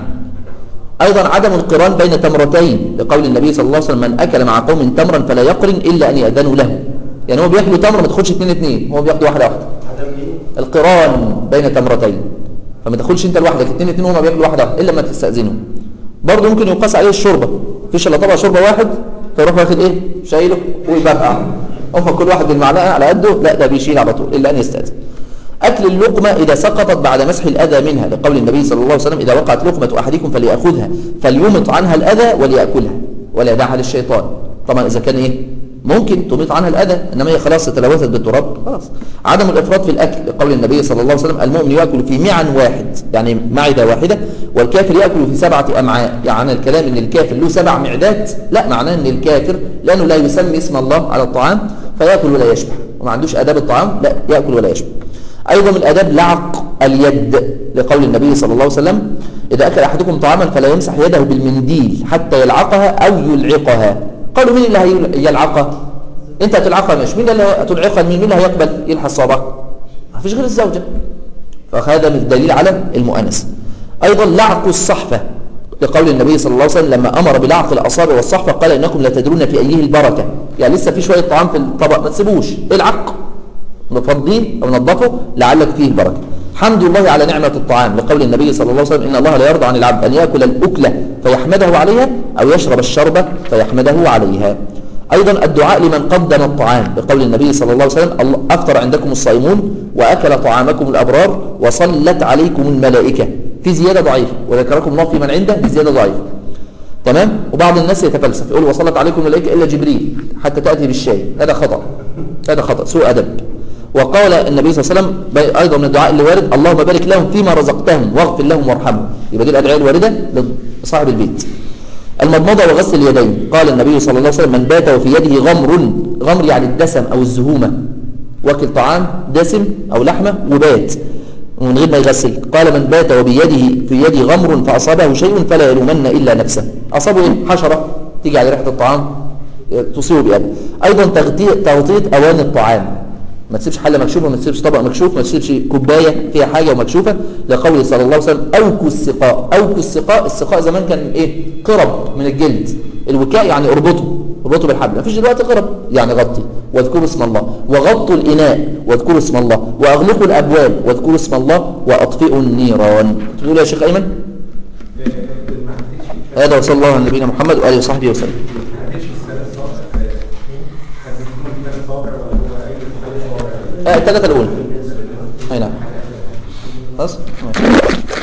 أيضا عدم القران بين تمرتين لقول النبي صلى الله عليه وسلم من أكل مع قوم تمرا فلا يقرن إلا أن يأذنوا له يعني هو بياكلوا تمر ما تاخدش اتنين اتنين هو بياخد واحدة واحدة عدم ايه؟ القران بين تمرتين فما تاخدش انت لوحدك اتنين اتنين هما بياكلوا واحدة واحدة إلا ما تستأذنوا برضه ممكن يقاس عليه الشوربة فيش إلا طبق شوربة واحد فيروح واخد إيه شايله ويبرقع أما كل واحد بالمعلقة على قده لا ده بيشيل على طول إلا أن يستأذن أكل اللقمة إذا سقطت بعد مسح الأذى منها لقول النبي صلى الله عليه وسلم إذا وقعت لقمة أحدكم فليأخذها فليمط عنها الأذى وليأكلها ولا يدعها للشيطان طبعا إذا كان إيه ممكن تميط عنها الأذى إنما هي خلاص تلوثت بالتراب خلاص عدم الإفراط في الأكل لقول النبي صلى الله عليه وسلم المؤمن يأكل في معن واحد يعني معدة واحدة والكافر يأكل في سبعة أمعاء يعني الكلام إن الكافر له سبع معدات لا معناه إن الكافر لأنه لا يسمي اسم الله على الطعام فيأكل ولا يشبع وما عندوش آداب الطعام لا يأكل ولا يشبع أيضا من الآداب لعق اليد لقول النبي صلى الله عليه وسلم إذا أكل أحدكم طعاما فلا يمسح يده بالمنديل حتى يلعقها أو يلعقها قالوا مين اللي هيلعقها أنت هتلعقها مش مين اللي هتلعقها مين اللي هيقبل يلحس صابعك ما فيش غير الزوجة فهذا من دليل على المؤانسة أيضا لعق الصحفة لقول النبي صلى الله عليه وسلم لما أمر بلعق الأصابع والصحفة قال إنكم لا تدرون في أيه البركة يعني لسه في شوية طعام في الطبق ما تسيبوش العق نفضيه أو ننظفه لعلك فيه البركة حمد الله على نعمة الطعام لقول النبي صلى الله عليه وسلم إن الله لا يرضى عن العبد أن يأكل الأكلة فيحمده عليها أو يشرب الشربة فيحمده عليها أيضا الدعاء لمن قدم الطعام لقول النبي صلى الله عليه وسلم الله أفطر عندكم الصائمون وأكل طعامكم الأبرار وصلت عليكم الملائكة في زيادة ضعيفة وذكركم الله في من عنده بزيادة ضعيفة تمام وبعض الناس يتفلسف يقول وصلت عليكم الملائكة إلا جبريل حتى تأتي بالشاي هذا خطأ هذا خطأ سوء أدب وقال النبي صلى الله عليه وسلم أيضا من الدعاء اللي وارد اللهم بارك لهم فيما رزقتهم واغفر لهم وارحمهم يبقى دي الأدعية الواردة لصاحب البيت المضمضة وغسل اليدين قال النبي صلى الله عليه وسلم من بات وفي يده غمر غمر يعني الدسم أو الزهومة واكل طعام دسم أو لحمة وبات ومن غير ما يغسل قال من بات وبيده في يده غمر فأصابه شيء فلا يلومن إلا نفسه أصابه إيه؟ حشرة تيجي على ريحة الطعام تصيبه بأذى أيضا تغطية تغطية أواني الطعام ما تسيبش حله مكشوفه ما تسيبش طبق مكشوف ما تسيبش كوبايه فيها حاجه ومكشوفه لقول صلى الله عليه وسلم اوكوا السقاء اوكوا السقاء السقاء زمان كان ايه قرب من الجلد الوكاء يعني اربطه اربطه بالحبل ما فيش دلوقتي قرب يعني غطي واذكروا اسم الله وغطوا الاناء واذكروا اسم الله واغلقوا الابواب واذكروا اسم الله واطفئوا النيران تقول يا شيخ ايمن ما حسيتش هذا وصلى الله على نبينا محمد وآله وصحبه وسلم ما هديش الثالث صابع حددتهم الثالث صابع ولا هو اي ثالث صابع آه الثلاثة الأولى أي نعم خلاص ماشي